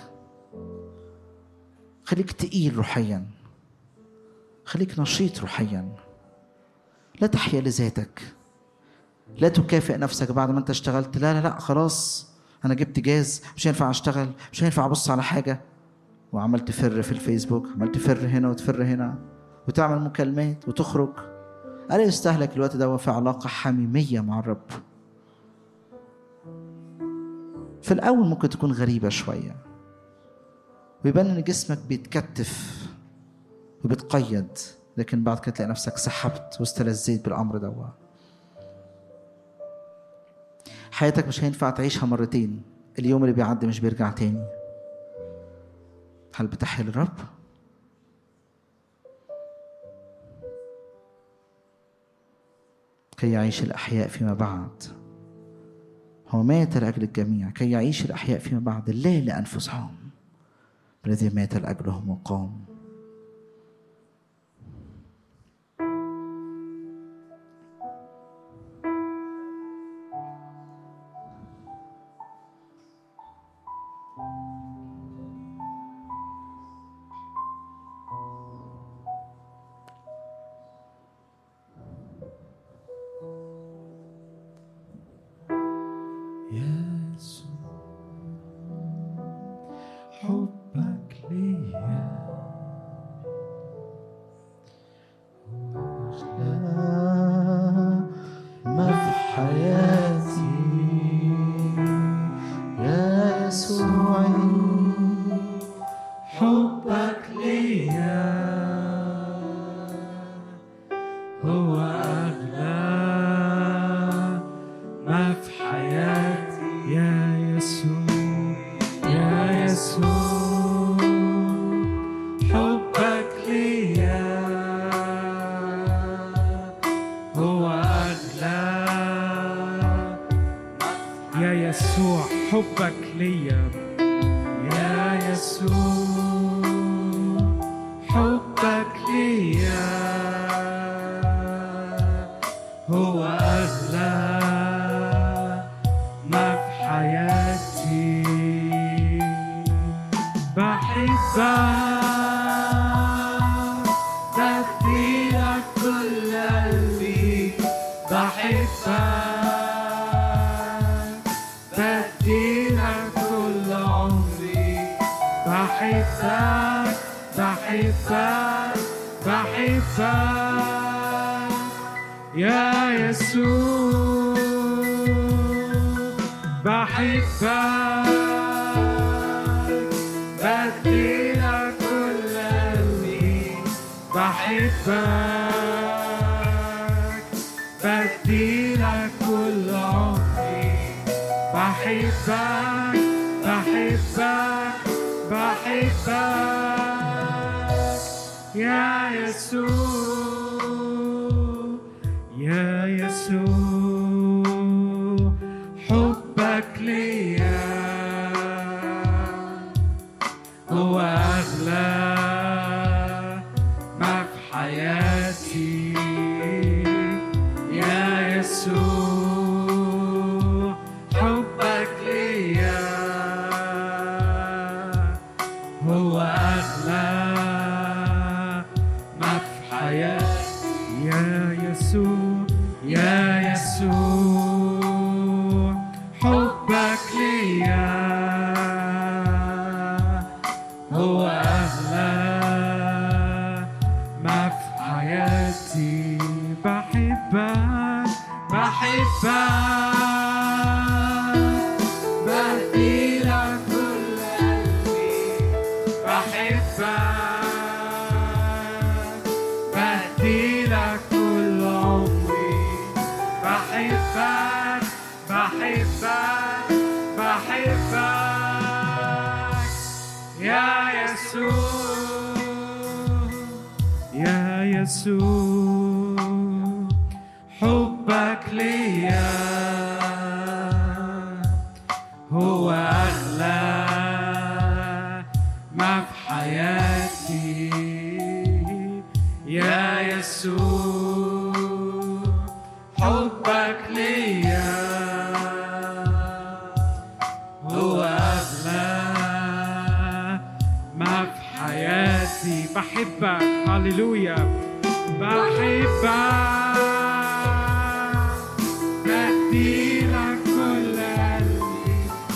خليك تقيل روحيا خليك نشيط روحيا لا تحيا لذاتك لا تكافئ نفسك بعد ما انت اشتغلت لا لا لا خلاص انا جبت جاز مش هينفع اشتغل مش هينفع ابص على حاجه وعمال تفر في الفيسبوك عمال تفر هنا وتفر هنا وتعمل مكالمات وتخرج ألا يستهلك الوقت ده في علاقة حميمية مع الرب في الأول ممكن تكون غريبة شوية ويبان إن جسمك بيتكتف وبيتقيد لكن بعد كده تلاقي نفسك سحبت واستلذيت بالأمر ده حياتك مش هينفع تعيشها مرتين اليوم اللي بيعدي مش بيرجع تاني هل بتحيا للرب؟ كي يعيش الأحياء فيما بعد هو مات لأجل الجميع كي يعيش الأحياء فيما بعد لا لأنفسهم الذي مات لأجلهم وقام
يا حبك ليا يا يسوع حبك ليا هو أغلى ما في حياتي بحبك بديلك كل قلبي بحبك بديلك كل عمري بحبك بحبك بحبك يا يسوع بحبك بديلك كل قلبي بحبك بديلك كل عمري بحبك بحبك بحبك يا يسوع يا يسوع حبك ليا هو أغلى ما في حياتي يا يسوع حبك ليا هو أغلى ما في حياتي يا يسوع يا يسوع حبك ليا هو أغلى ما في حياتي بحبك بحبك بديلك كل قلبي بحبك بديلك كل عمري بحبك بحبك بحبك يا يسوع يا يسوع حبك ليا هو أغلى ما في حياتي يا يسوع حبك ليا هو أغلى ما في حياتي بحبك هللويا بحبك بديلك كل قلبي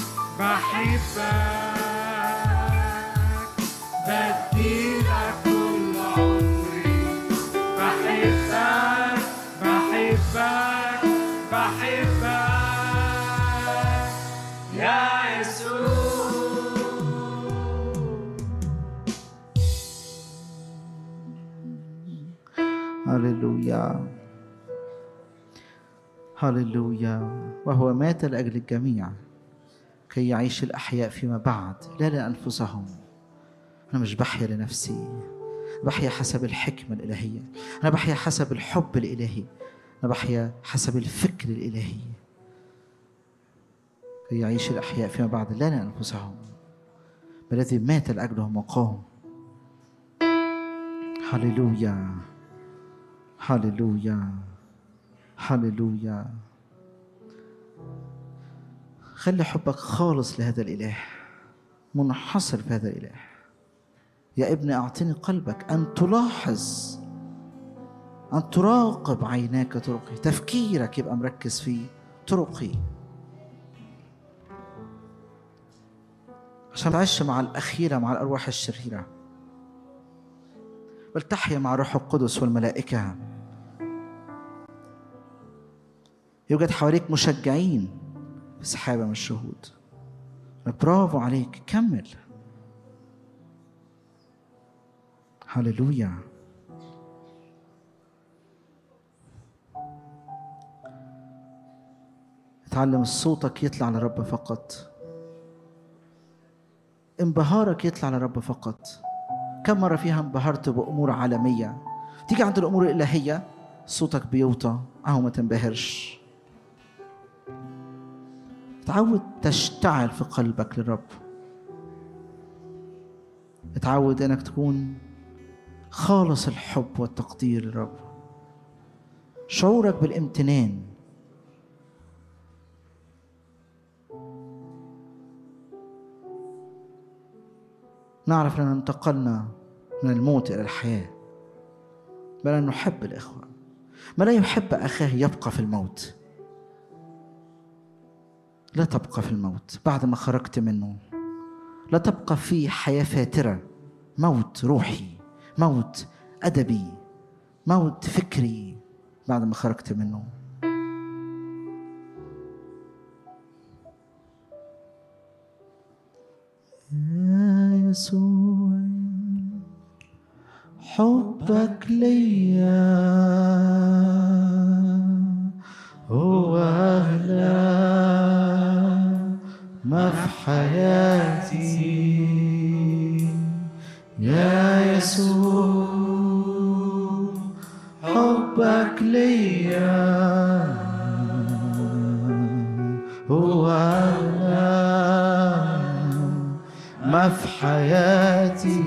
بحبك بديلك كل عمري بحبك بحبك بحبك يا يسوع
هللويا هللويا وهو مات لأجل الجميع كي يعيش الأحياء فيما بعد لا لأنفسهم أنا مش بحيا لنفسي بحيا حسب الحكمة الإلهية أنا بحيا حسب الحب الإلهي أنا بحيا حسب الفكر الإلهي كي يعيش الأحياء فيما بعد لا لأنفسهم بل الذي مات لأجلهم وقام هللويا هللويا هللويا خلي حبك خالص لهذا الإله منحصر في هذا الإله يا ابني أعطني قلبك أن تلاحظ أن تراقب عيناك طرقي تفكيرك يبقى مركز في طرقي عشان تعيش مع الأخيرة مع الأرواح الشريرة بل تحيا مع الروح القدس والملائكة يوجد حواليك مشجعين في سحابة من الشهود برافو عليك كمل هللويا اتعلم صوتك يطلع لرب فقط انبهارك يطلع لرب فقط كم مرة فيها انبهرت بأمور عالمية تيجي عند الأمور الإلهية صوتك بيوطى أهو ما تنبهرش اتعود تشتعل في قلبك للرب اتعود انك تكون خالص الحب والتقدير للرب شعورك بالامتنان نعرف اننا انتقلنا من الموت الى الحياه بل ان نحب الاخوه ما لا يحب اخاه يبقى في الموت لا تبقى في الموت بعد ما خرجت منه لا تبقى في حياه فاتره موت روحي موت ادبي موت فكري بعد ما خرجت منه يا يسوع حبك ليا هو أغلى ما في حياتي يا يسوع حبك ليا هو أغلى ما في حياتي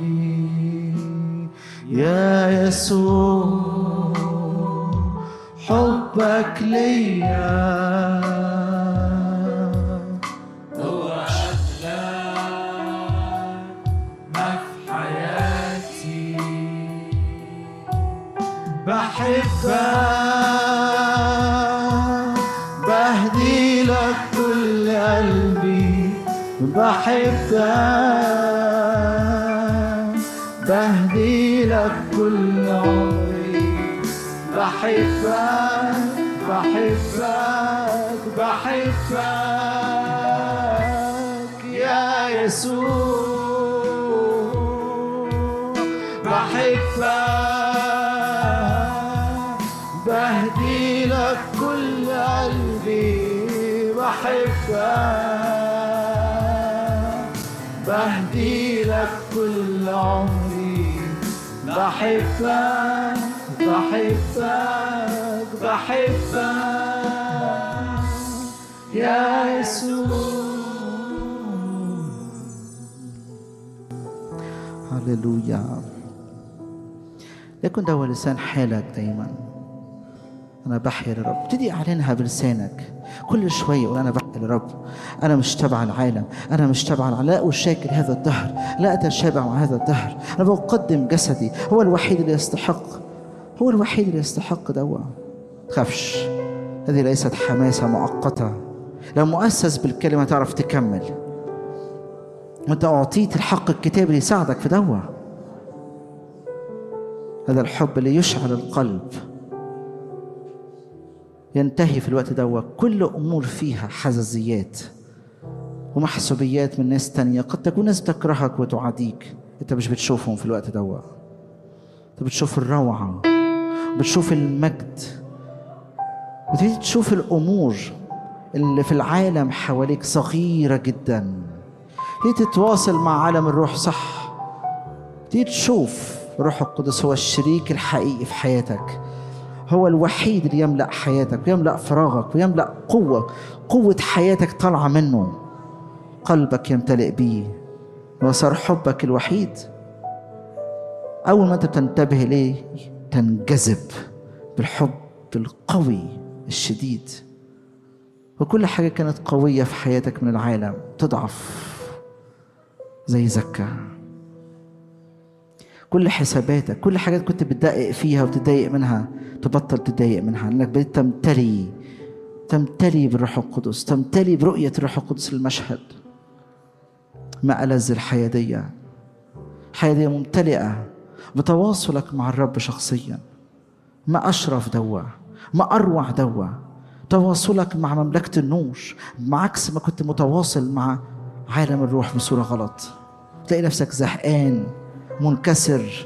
يا يسوع حبك ليا
هو أغلى ما في حياتي
بحبك بهدي لك كل قلبي بحبك بهدي لك كل عمري بحبك بحبك بحبك يا يسوع بحبك بهدي لك كل قلبي بحبك بهدي لك كل عمري بحبك بحبك بحبك يا يسوع هللويا يكن ده هو لسان حالك دايما انا بحيا للرب ابتدي اعلنها بلسانك كل شويه قول انا بحيا للرب انا مش تبع العالم انا مش تبع العالم لا اشاكل هذا الدهر لا اتشابه مع هذا الدهر انا بقدم جسدي هو الوحيد اللي يستحق هو الوحيد اللي يستحق دوا تخافش هذه ليست حماسه مؤقته لو مؤسس بالكلمه تعرف تكمل وانت اعطيت الحق الكتابي اللي يساعدك في دوا هذا الحب اللي يشعل القلب ينتهي في الوقت ده كل أمور فيها حزازيات ومحسوبيات من ناس تانية قد تكون ناس بتكرهك وتعاديك انت مش بتشوفهم في الوقت ده انت بتشوف الروعة بتشوف المجد وتبتدي تشوف الأمور اللي في العالم حواليك صغيرة جدا تبتدي تتواصل مع عالم الروح صح تبتدي تشوف روح القدس هو الشريك الحقيقي في حياتك هو الوحيد اللي يملأ حياتك ويملأ فراغك ويملأ قوة قوة حياتك طالعة منه قلبك يمتلئ بيه وصار حبك الوحيد أول ما أنت بتنتبه إليه تنجذب بالحب القوي الشديد وكل حاجة كانت قوية في حياتك من العالم تضعف زي زكا كل حساباتك كل حاجات كنت بتدقق فيها وتتضايق منها تبطل تتضايق منها لانك بديت تمتلي تمتلي بالروح القدس تمتلي برؤية الروح القدس للمشهد ما ألذ الحياة دي الحياة دي ممتلئة بتواصلك مع الرب شخصيا ما أشرف دوا ما أروع دوا تواصلك مع مملكة النور بعكس ما كنت متواصل مع عالم الروح بصورة غلط تلاقي نفسك زهقان منكسر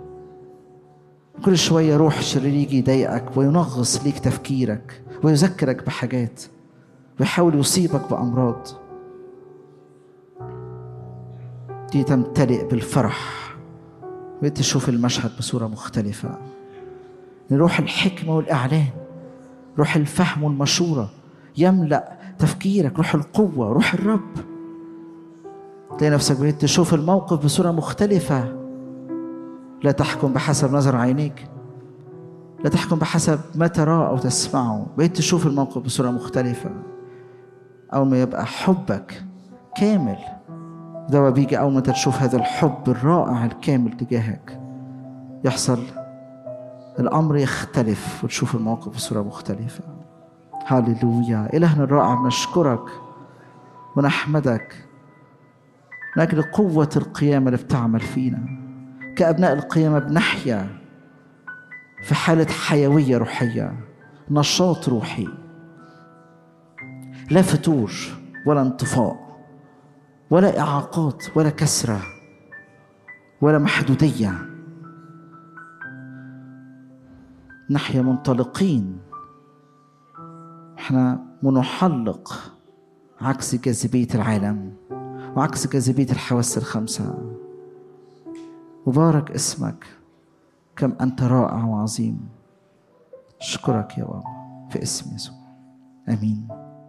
كل شوية روح شرير يجي يضايقك وينغص ليك تفكيرك ويذكرك بحاجات ويحاول يصيبك بأمراض دي تمتلئ بالفرح بقيت تشوف المشهد بصورة مختلفة روح الحكمة والإعلان روح الفهم والمشورة يملأ تفكيرك روح القوة روح الرب تلاقي نفسك بقيت تشوف الموقف بصورة مختلفة لا تحكم بحسب نظر عينيك لا تحكم بحسب ما تراه أو تسمعه بقيت تشوف الموقف بصورة مختلفة أول ما يبقى حبك كامل ده بيجي أول ما أنت تشوف هذا الحب الرائع الكامل تجاهك يحصل الأمر يختلف وتشوف الموقف بصورة مختلفة هاليلويا إلهنا الرائع نشكرك ونحمدك من أجل قوة القيامة اللي بتعمل فينا كأبناء القيامة بنحيا في حالة حيوية روحية نشاط روحي لا فتور ولا انطفاء ولا إعاقات ولا كسرة ولا محدودية نحيا منطلقين احنا منحلق عكس جاذبية العالم وعكس جاذبية الحواس الخمسة مبارك اسمك كم أنت رائع وعظيم أشكرك يا بابا في اسم يسوع آمين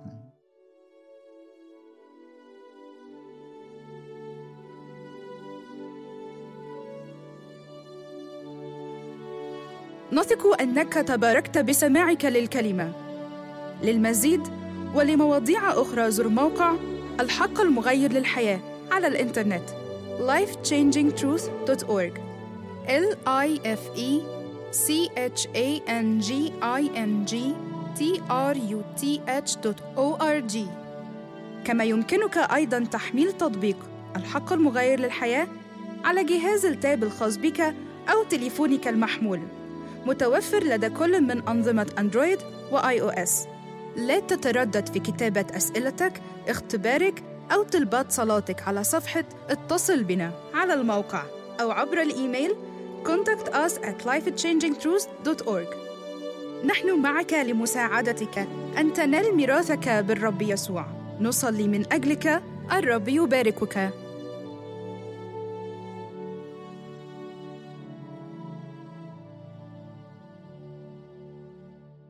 نثق انك تباركت بسماعك للكلمه للمزيد ولمواضيع اخرى زر موقع الحق المغير للحياه على الانترنت lifechangingtruth.org l i f e c h a n g i n g t r u t h.org كما يمكنك ايضا تحميل تطبيق الحق المغير للحياه على جهاز التاب الخاص بك او تليفونك المحمول متوفر لدى كل من أنظمة أندرويد وآي أو إس. لا تتردد في كتابة أسئلتك، اختبارك أو طلبات صلاتك على صفحة اتصل بنا على الموقع أو عبر الإيميل contact us at lifechangingtruth.org نحن معك لمساعدتك أن تنال ميراثك بالرب يسوع نصلي من أجلك الرب يباركك